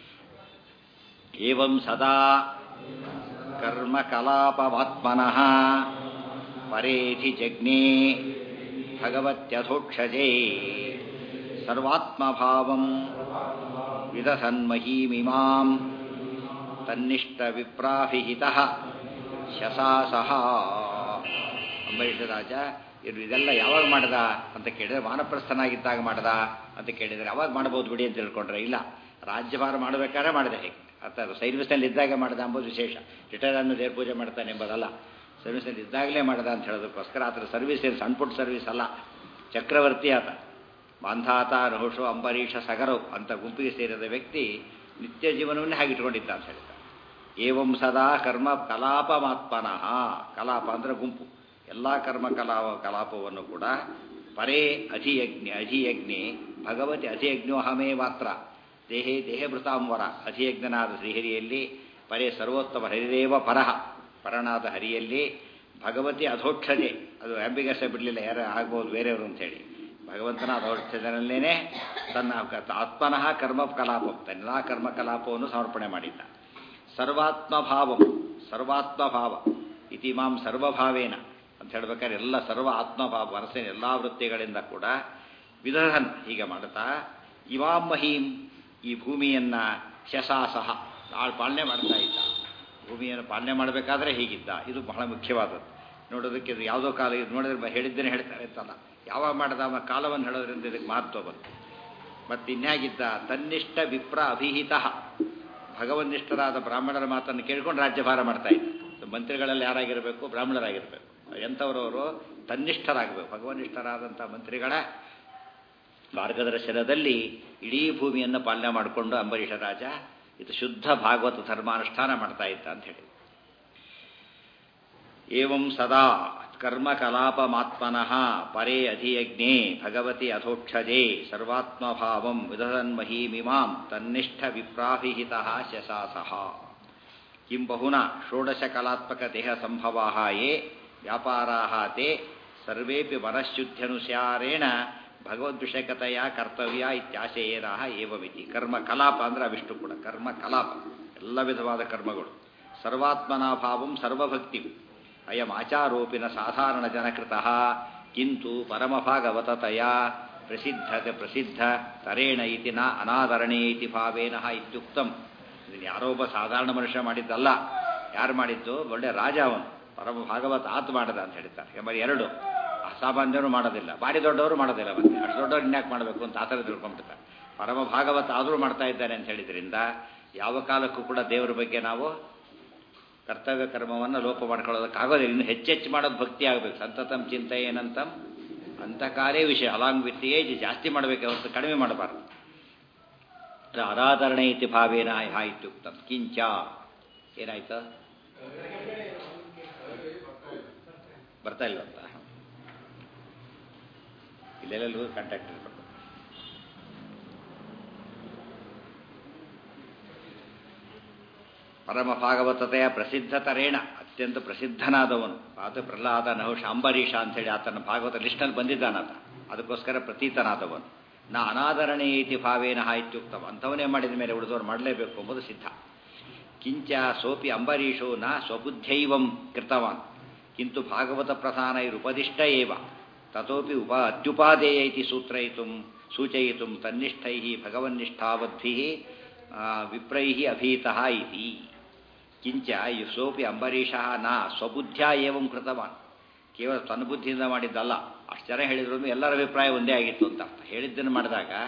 ಏವಂ ಸದಾ ಕರ್ಮ ಕಲಾಪವಾತ್ಮನಃ ಪರೇಧಿ ಜಜ್ಞೆ ಭಗವತ್ಯಥೋಕ್ಷಜೇ ಸರ್ವಾತ್ಮಭಾವಂ ವಿದಸನ್ಮಹೀಮಿಮಾಂ ತನ್ನಿಷ್ಟ ವಿಪ್ರಾಭಿಹಿತ ಶಸಾಸಹ ಅಂಬರೀಷ ರಾಜ ಇದು ಇದೆಲ್ಲ ಯಾವಾಗ ಮಾಡ್ದ ಅಂತ ಕೇಳಿದ್ರೆ ವಾನಪ್ರಸ್ಥನಾಗಿದ್ದಾಗ ಮಾಡ್ದ ಅಂತ ಕೇಳಿದರೆ ಯಾವಾಗ ಮಾಡ್ಬೋದು ಬಿಡಿ ಅಂತ ತಿಳ್ಕೊಂಡ್ರೆ ಇಲ್ಲ ರಾಜ್ಯಭಾರ ಮಾಡಬೇಕಾದ್ರೆ ಮಾಡಿದೆ ಹೇಗೆ ಅರ್ಥ ಸರ್ವಿಸ್ನಲ್ಲಿ ಇದ್ದಾಗ ಮಾಡ್ದ ಅಂಬೋದು ವಿಶೇಷ ರಿಟೈರ್ ಆದ್ಮೇಲೆ ದೇವ್ರ ಪೂಜೆ ಮಾಡ್ತಾನೆ ಎಂಬುದಲ್ಲ ಸರ್ವಿಸ್ನಲ್ಲಿ ಇದ್ದಾಗಲೇ ಮಾಡ್ದ ಅಂತ ಹೇಳೋದಕ್ಕೋಸ್ಕರ ಆತರ ಸರ್ವಿಸ್ ಏನು ಸಣ್ಣ ಪುಟ್ಟ ಸರ್ವಿಸ್ ಅಲ್ಲ ಚಕ್ರವರ್ತಿ ಆತ ಮಾಂಧಾತ ನಹುಷು ಅಂಬರೀಷ ಸಗರವ್ ಅಂತ ಗುಂಪಿಗೆ ಸೇರಿದ ವ್ಯಕ್ತಿ ನಿತ್ಯ ಜೀವನವನ್ನೇ ಹಾಗೆ ಇಟ್ಕೊಂಡಿದ್ದ ಅಂತ ಹೇಳ್ತಾರೆ ಏವಂ ಸದಾ ಕರ್ಮ ಕಲಾಪಮಾತ್ಮನಃ ಕಲಾಪ ಅಂದರೆ ಗುಂಪು ಎಲ್ಲ ಕರ್ಮ ಕಲಾ ಕಲಾಪವನ್ನು ಕೂಡ ಪರೇ ಅಧಿಯಜ್ಞ ಅಧಿಯಜ್ಞೆ ಭಗವತಿ ಅಧಿಯಜ್ಞೋಹಮೇ ಮಾತ್ರ ದೇಹೇ ದೇಹಭೃತಾಂವರ ಅಧಿಯಜ್ಞನಾದ ಶ್ರೀಹರಿಯಲ್ಲಿ ಪರೇ ಸರ್ವೋತ್ತಮ ಹರಿದೇವ ಪರಹ ಪರನಾದ ಹರಿಯಲ್ಲಿ ಭಗವತಿ ಅಧೋಕ್ಷಜೆ ಅದು ಅಂಬಿಗಸ ಬಿಡಲಿಲ್ಲ ಯಾರು ಆಗ್ಬೋದು ಬೇರೆಯವರು ಅಂತೇಳಿ ಭಗವಂತನ ಅಧೋಕ್ಷಜನಲ್ಲೇನೆ ತನ್ನ ಆತ್ಮನಃ ಕರ್ಮ ಕಲಾಪ ತನ್ನ ಕರ್ಮ ಕಲಾಪವನ್ನು ಸಮರ್ಪಣೆ ಮಾಡಿದ್ದ ಸರ್ವಾತ್ಮಭಾವಂ ಸರ್ವಾತ್ಮಭಾವ ಇತಿ ಮಾಂ ಸರ್ವಭಾವೇನ ಅಂತ ಹೇಳ್ಬೇಕಾದ್ರೆ ಎಲ್ಲ ಸರ್ವ ಆತ್ಮಭಾವ ಮನಸ್ಸಿನ ಎಲ್ಲ ವೃತ್ತಿಗಳಿಂದ ಕೂಡ ವಿಧಹನ್ ಹೀಗೆ ಮಾಡುತ್ತಾ ಇವಾಂ ಮಹೀಂ ಈ ಭೂಮಿಯನ್ನ ಶಸಾಸಹ ಆಳ್ ಪಾಲನೆ ಮಾಡ್ತಾ ಇದ್ದ ಭೂಮಿಯನ್ನು ಪಾಲನೆ ಮಾಡಬೇಕಾದ್ರೆ ಹೀಗಿದ್ದ ಇದು ಬಹಳ ಮುಖ್ಯವಾದದ್ದು ನೋಡೋದಕ್ಕೆ ಇದು ಯಾವುದೋ ಕಾಲ ಇದು ನೋಡಿದ್ರೆ ಹೇಳಿದ್ದೇನೆ ಹೇಳ್ತಾರೆ ಅಂತಲ್ಲ ಯಾವಾಗ ಮಾಡಿದ ಅವ ಕಾಲವನ್ನು ಹೇಳೋದ್ರಿಂದ ಇದಕ್ಕೆ ಮಹತ್ವ ಬಂತು ಮತ್ತು ಇನ್ಯಾಗಿದ್ದ ತನ್ನಿಷ್ಠ ವಿಪ್ರ ಅಭಿಹಿತ ಭಗವನ್ನಿಷ್ಠರಾದ ಬ್ರಾಹ್ಮಣರ ಮಾತನ್ನು ಕೇಳ್ಕೊಂಡು ರಾಜ್ಯಭಾರ ಮಾಡ್ತಾ ಇದ್ದ ಮಂತ್ರಿಗಳಲ್ಲಿ ಯಾರಾಗಿರಬೇಕು ಬ್ರಾಹ್ಮಣರಾಗಿರಬೇಕು ಎಂಥವರವರು ತನ್ನಿಷ್ಠರಾಗಬೇಕು ಭಗವನ್ನಿಷ್ಠರಾದಂಥ ಮಂತ್ರಿಗಳ ಮಾರ್ಗದರ್ಶನದಲ್ಲಿ ಇಡೀ ಭೂಮಿಯನ್ನು ಪಾಲನೆ ಮಾಡಿಕೊಂಡು ಅಂಬರೀಷ ರಾಜ ಇದು ಶುದ್ಧ ಭಾಗವತ ಧರ್ಮಾನುಷ್ಠಾನ ಮಾಡ್ತಾ ಇದ್ದ ಅಂತ ಹೇಳಿ ಏವಂ ಸದಾ ಕರ್ಮ ಕಲಾಪಮಾತ್ಮನಃ ಪರೇ ಅಧಿಯಜ್ಞೆ ಭಗವತಿ ಅಧೋಕ್ಷಜೆ ಸರ್ವಾತ್ಮಭಾವಂ ವಿದಧನ್ಮಹೀಮಿಮಾಂ ತನ್ನಿಷ್ಠ ವಿಪ್ರಾಭಿಹಿತ ಶಸಾಸಹ ಕಿಂ ಬಹುನಾ ಷೋಡಶ ಕಲಾತ್ಮಕ ದೇಹ ಸಂಭವಾ ಯೇ ವ್ಯಾಪಾರಾ ತೇ ಸರ್ವೇಪಿ ಮನಃಶುದ್ಧ್ಯನುಸಾರೇಣ ಭಗವದ್ವಿಷಯಕತೆಯ ಕರ್ತವ್ಯ ಇತ್ಯಾಶಯೇನಾ ಏವಮಿತಿ ಕರ್ಮ ಕಲಾಪ ಅಂದ್ರೆ ಅವಿಷ್ಟು ಕೂಡ ಕರ್ಮ ಕಲಾಪ ಎಲ್ಲ ವಿಧವಾದ ಕರ್ಮಗಳು ಸರ್ವಾತ್ಮನಾ ಭಾವಂ ಸರ್ವಭಕ್ತಿ ಅಯಂ ಆಚಾರೋಪಿನ ಸಾಧಾರಣ ಜನಕೃತ ಕಿಂತು ಪರಮಭಾಗವತತೆಯ ಪ್ರಸಿದ್ಧತೆ ಪ್ರಸಿದ್ಧ ತರೇಣ ಇತಿ ನ ಅನಾದರಣೆ ಇತಿ ಭಾವೇನ ಇತ್ಯುಕ್ತಂ ಇದನ್ನು ಯಾರೋ ಒಬ್ಬ ಸಾಧಾರಣ ಮನುಷ್ಯ ಮಾಡಿದ್ದಲ್ಲ ಯಾರು ಮಾಡಿದ್ದು ಒಳ್ಳೆ ರಾಜ ಅವನು ಪರಮ ಭಾಗವತ ಆತು ಮಾಡದ ಅಂತ ಹೇಳ್ತಾರೆ ಎಂಬ ಎರಡು ಅಸಾಮಾನ್ಯರು ಮಾಡೋದಿಲ್ಲ ಭಾರಿ ದೊಡ್ಡವರು ಮಾಡೋದಿಲ್ಲ ಮತ್ತೆ ಅಷ್ಟು ದೊಡ್ಡವ್ರು ಇನ್ಯಾಕೆ ಮಾಡಬೇಕು ಅಂತ ಆ ಥರ ತಿಳ್ಕೊಂಡ್ಬಿಡ್ತಾರೆ ಪರಮ ಭಾಗವತ ಆದರೂ ಮಾಡ್ತಾ ಇದ್ದಾನೆ ಅಂತ ಹೇಳಿದ್ರಿಂದ ಯಾವ ಕಾಲಕ್ಕೂ ಕೂಡ ದೇವರ ಬಗ್ಗೆ ನಾವು ಕರ್ತವ್ಯ ಕರ್ಮವನ್ನು ಲೋಪ ಮಾಡ್ಕೊಳ್ಳೋದಕ್ಕಾಗೋದಿಲ್ಲ ಇನ್ನು ಹೆಚ್ಚೆಚ್ಚು ಮಾಡೋದು ಭಕ್ತಿ ಆಗಬೇಕು ಸಂತತಂ ಚಿಂತೆ ಏನಂತಂ ಅಂತಕಾರೇ ವಿಷಯ ಅಲಾಂಗ್ ವಿತ್ ಏಜ್ ಜಾಸ್ತಿ ಮಾಡಬೇಕು ಹೊರತು ಕಡಿಮೆ ಮಾಡಬಾರ್ದು ಅರಾಧರಣೆ ಇತಿ ಭಾವೇನ ಹಾ ಇತ್ಯುಕ್ತಂ ಕಿಂಚ ಏನಾಯ್ತು ಬರ್ತಾ ಇಲ್ವಂತ ಇಲ್ಲೆಲ್ಲೂ ಕಾಂಟ್ಯಾಕ್ಟ್ ಇರಬೇಕು ಪರಮ ಭಾಗವತತೆಯ ಪ್ರಸಿದ್ಧತರೇಣ ಅತ್ಯಂತ ಪ್ರಸಿದ್ಧನಾದವನು ಆತ ಪ್ರಹ್ಲಾದ ನಹುಷ ಅಂಬರೀಷ ಅಂತೇಳಿ ಆತನ ಭಾಗವತ ಲಿಸ್ಟ್ನಲ್ಲಿ ಬಂದಿದ್ದಾನಾತ ಅದಕ್ಕೋಸ್ಕರ ಪ್ರತೀತನಾದವನು ನಾ ಅನಾದರಣೆ ಇತಿ ಭಾವೇನ ಇತ್ಯುಕ್ತವ ಅಂಥವನೇ ಮಾಡಿದ ಮೇಲೆ ಉಳಿದವರು ಮಾಡಲೇಬೇಕು ಎಂಬುದು ಸಿದ್ಧ ಕಿಂಚ ಸೋಪಿ ಅಂಬರೀಷೋ ನ ಸ್ವಬುದ್ಧೈವಂ ಕೃತವಾನ್ ಕಿಂತು ಭಾಗವತ ಪ್ರಧಾನೈರುಪದಿಷ್ಟ ಏವ ತತೋಪಿ ಉಪ ಅತ್ಯುಪಾದೇಯ ಇತಿ ಸೂತ್ರಯಿತು ಸೂಚಯಿತು ತನ್ನಿಷ್ಠೈ ಭಗವನ್ನಿಷ್ಠಾವದ್ಭಿ ವಿಪ್ರೈ ಅಭೀತಃ ಇತಿ ಕಿಂಚ ಸೋಪಿ ಅಂಬರೀಷ ನ ಸ್ವಬುದ್ಧ್ಯ ಏವಂ ಕೃತವಾನ್ ಕೇವಲ ತನ್ನ ಬುದ್ಧಿಯಿಂದ ಮಾಡಿದ್ದಲ್ಲ ಅಷ್ಟು ಜನ ಹೇಳಿದ್ರು ಎಲ್ಲರ ಅಭಿಪ್ರಾಯ ಒಂದೇ ಆಗಿತ್ತು ಅಂತ ಅರ್ಥ ಹೇಳಿದ್ದನ್ನು ಮಾಡಿದಾಗ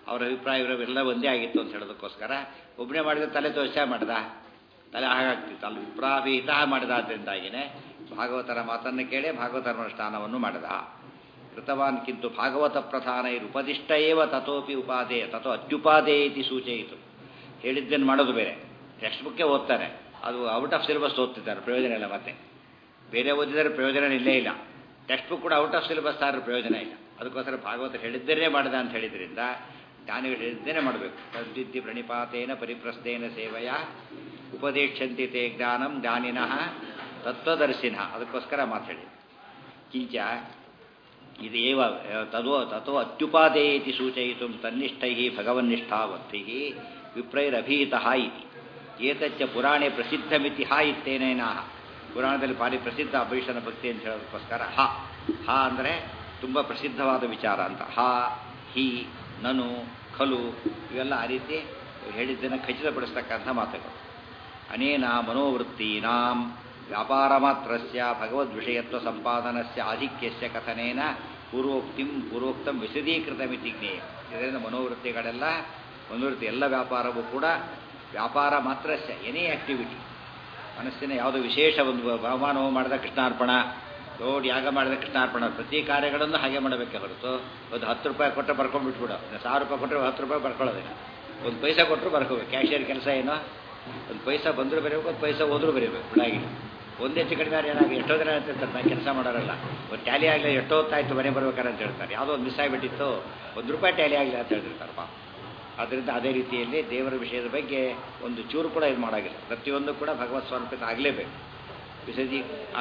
ಅವರ ಅಭಿಪ್ರಾಯ ಇವರೆಲ್ಲ ಒಂದೇ ಆಗಿತ್ತು ಅಂತ ಹೇಳೋದಕ್ಕೋಸ್ಕರ ಒಬ್ಬನೇ ಮಾಡಿದ್ರೆ ತಲೆ ತೋರಿಸ ಮಾಡ್ದ ತಲೆ ಹಾಗಾಗ್ತಿತ್ತು ಅಲ್ಲಿ ವಿಪ್ರಾಭಿಹಿತ ಮಾಡಿದ ಆದ್ದರಿಂದಾಗಿನೇ ಭಾಗವತರ ಮಾತನ್ನು ಕೇಳಿ ಭಾಗವತರ ಅನುಷ್ಠಾನವನ್ನು ಮಾಡಿದ ಕೃತವಾನ್ ಕಿಂತು ಭಾಗವತ ಪ್ರಧಾನ ಉಪದಿಷ್ಟ ಏವ ತಥೋಪಿ ಉಪಾದೇಯ ತಥೋ ಅತ್ಯುಪಾದೇ ಇತಿ ಸೂಚಯಿತು ಹೇಳಿದ್ದನ್ನು ಮಾಡೋದು ಬೇರೆ ಟೆಕ್ಸ್ಟ್ ಬುಕ್ಕೇ ಓದ್ತಾರೆ ಅದು ಔಟ್ ಆಫ್ ಸಿಲೆಬಸ್ ಓದ್ತಿದ್ದಾರೆ ಪ್ರಯೋಜನ ಇಲ್ಲ ಮತ್ತೆ ಬೇರೆ ಓದಿದರೆ ಪ್ರಯೋಜನ ಇಲ್ಲೇ ಇಲ್ಲ ಟೆಕ್ಸ್ಟ್ ಬುಕ್ ಕೂಡ ಔಟ್ ಆಫ್ ಸಿಲೆಬಸ್ ಆದ್ರೆ ಪ್ರಯೋಜನ ಇಲ್ಲ ಅದಕ್ಕೋಸ್ಕರ ಭಾಗವತ ಹೇಳಿದ್ದನ್ನೇ ಮಾಡಿದ ಅಂತ ಹೇಳಿದ್ರಿಂದ ಜ್ಞಾನಿಗಳು ಹೇಳಿದ್ದೇನೆ ಮಾಡಬೇಕು ತದ್ದಿದ್ದಿ ಪ್ರಣಿಪಾತೇನ ಪರಿಪ್ರಸ್ಥೇನ ಸೇವೆಯ ಉಪದೇಶಂತಿ ತೇ ಜ್ಞಾನಂ ಜ್ಞಾನಿನಃ ತತ್ವದರ್ಶಿನಃ ಅದಕ್ಕೋಸ್ಕರ ಮಾತಾಡಿ ಕಿಂಚ ಇದು ಏವ ತದೋ ತಥೋ ಅತ್ಯುಪಾದೇಯ ಇತಿ ಸೂಚಯಿತು ತನ್ನಿಷ್ಠೈ ಭಗವನ್ನಿಷ್ಠಾವರ್ಥಿ ವಿಪ್ರೈರಭೀತಃ ಇತಿ ಏತಚ್ಚ ಪುರಾಣೆ ಪ್ರಸಿದ್ಧಮಿತಿ ಹಾ ಇತ್ತೇನೇನಾಹ ಪುರಾಣದಲ್ಲಿ ಭಾರಿ ಪ್ರಸಿದ್ಧ ಅಭೀಷಣ ಭಕ್ತಿ ಅಂತ ಹೇಳೋದಕ್ಕೋಸ್ಕರ ಹ ಹ ಅಂದರೆ ತುಂಬ ಪ್ರಸಿದ್ಧವಾದ ವಿಚಾರ ಅಂತ ಹ ಹಿ ನನು ಖಲು ಇವೆಲ್ಲ ಆ ರೀತಿ ಹೇಳಿದ್ದನ್ನು ಖಚಿತಪಡಿಸ್ತಕ್ಕಂಥ ಮಾತುಗಳು ಅನೇನ ಮನೋವೃತ್ತೀನಾಂ ವ್ಯಾಪಾರ ಮಾತ್ರಸ್ಯ ಭಗವದ್ವಿಷಯತ್ವ ಸಂಪಾದನಸ್ಯ ಆಧಿಕ್ಯಸ್ಯ ಕಥನೇನ ಪೂರ್ವೋಕ್ತಿಂ ಪೂರ್ವೋಕ್ತಂ ವಿಶದೀಕೃತಮಿತಿ ಜ್ಞೇಯ ಇದರಿಂದ ಮನೋವೃತ್ತಿಗಳೆಲ್ಲ ಮನೋವೃತ್ತಿ ಎಲ್ಲ ವ್ಯಾಪಾರವೂ ಕೂಡ ವ್ಯಾಪಾರ ಮಾತ್ರಸ್ಯ ಎನಿ ಆಕ್ಟಿವಿಟಿ ಮನಸ್ಸಿನ ಯಾವುದೋ ವಿಶೇಷ ಒಂದು ಬಹುಮಾನವು ಮಾಡಿದ ಕೃಷ್ಣಾರ್ಪಣ ದೊಡ್ಡ ಯಾಗ ಮಾಡಿದ ಕೃಷ್ಣಾರ್ಪಣ ಪ್ರತಿ ಕಾರ್ಯಗಳನ್ನು ಹಾಗೆ ಮಾಡಬೇಕೆ ಹೊರತು ಒಂದು ಹತ್ತು ರೂಪಾಯಿ ಕೊಟ್ಟರೆ ಬರ್ಕೊಂಡ್ಬಿಟ್ಬಿಡು ಸಾವಿರ ರೂಪಾಯಿ ಕೊಟ್ಟರೆ ಹತ್ತು ರೂಪಾಯಿ ಬರ್ಕೊಳ್ಳೋದಿಲ್ಲ ಒಂದು ಪೈಸಾ ಕೊಟ್ಟರು ಬರ್ಕೋಬೇಕು ಕ್ಯಾಶಿಯರ್ ಕೆಲಸ ಏನು ಒಂದು ಪೈಸಾ ಬಂದರೂ ಬರೀಬೇಕು ಒಂದು ಪೈಸಾ ಹೋದ್ರೂ ಬರೀಬೇಕು ಬಿಡಾಗಿಲ್ಲ ಒಂದೇ ಹೆಚ್ಚು ಕಡಿಮೆ ಏನಾಗಿ ಎಷ್ಟೋ ದಿನ ಅಂತಿರ್ತಾರೆ ನಾನು ಕೆಲಸ ಮಾಡೋರಲ್ಲ ಒಂದು ಟ್ಯಾಲಿ ಆಗಲಿ ಎಷ್ಟೋ ಹೊತ್ತಾಯ್ತು ಮನೆ ಬರ್ಬೇಕಾರೆ ಅಂತ ಹೇಳ್ತಾರೆ ಯಾವುದೋ ಒಂದು ಮಿಸ್ ಆಗಿಬಿಟ್ಟಿತ್ತು ಒಂದು ರೂಪಾಯಿ ಟ್ಯಾಲಿ ಆಗಲಿ ಅಂತ ಹೇಳ್ತಿರ್ತಾರೆ ಪಾಪ ಆದ್ದರಿಂದ ಅದೇ ರೀತಿಯಲ್ಲಿ ದೇವರ ವಿಷಯದ ಬಗ್ಗೆ ಒಂದು ಚೂರು ಕೂಡ ಇದು ಮಾಡೋಂಗಿಲ್ಲ ಪ್ರತಿಯೊಂದು ಕೂಡ ಭಗವತ್ ಸ್ವರೂಪಿತ ಆಗಲೇಬೇಕು ವಿಸರ್ಜಿ ಆ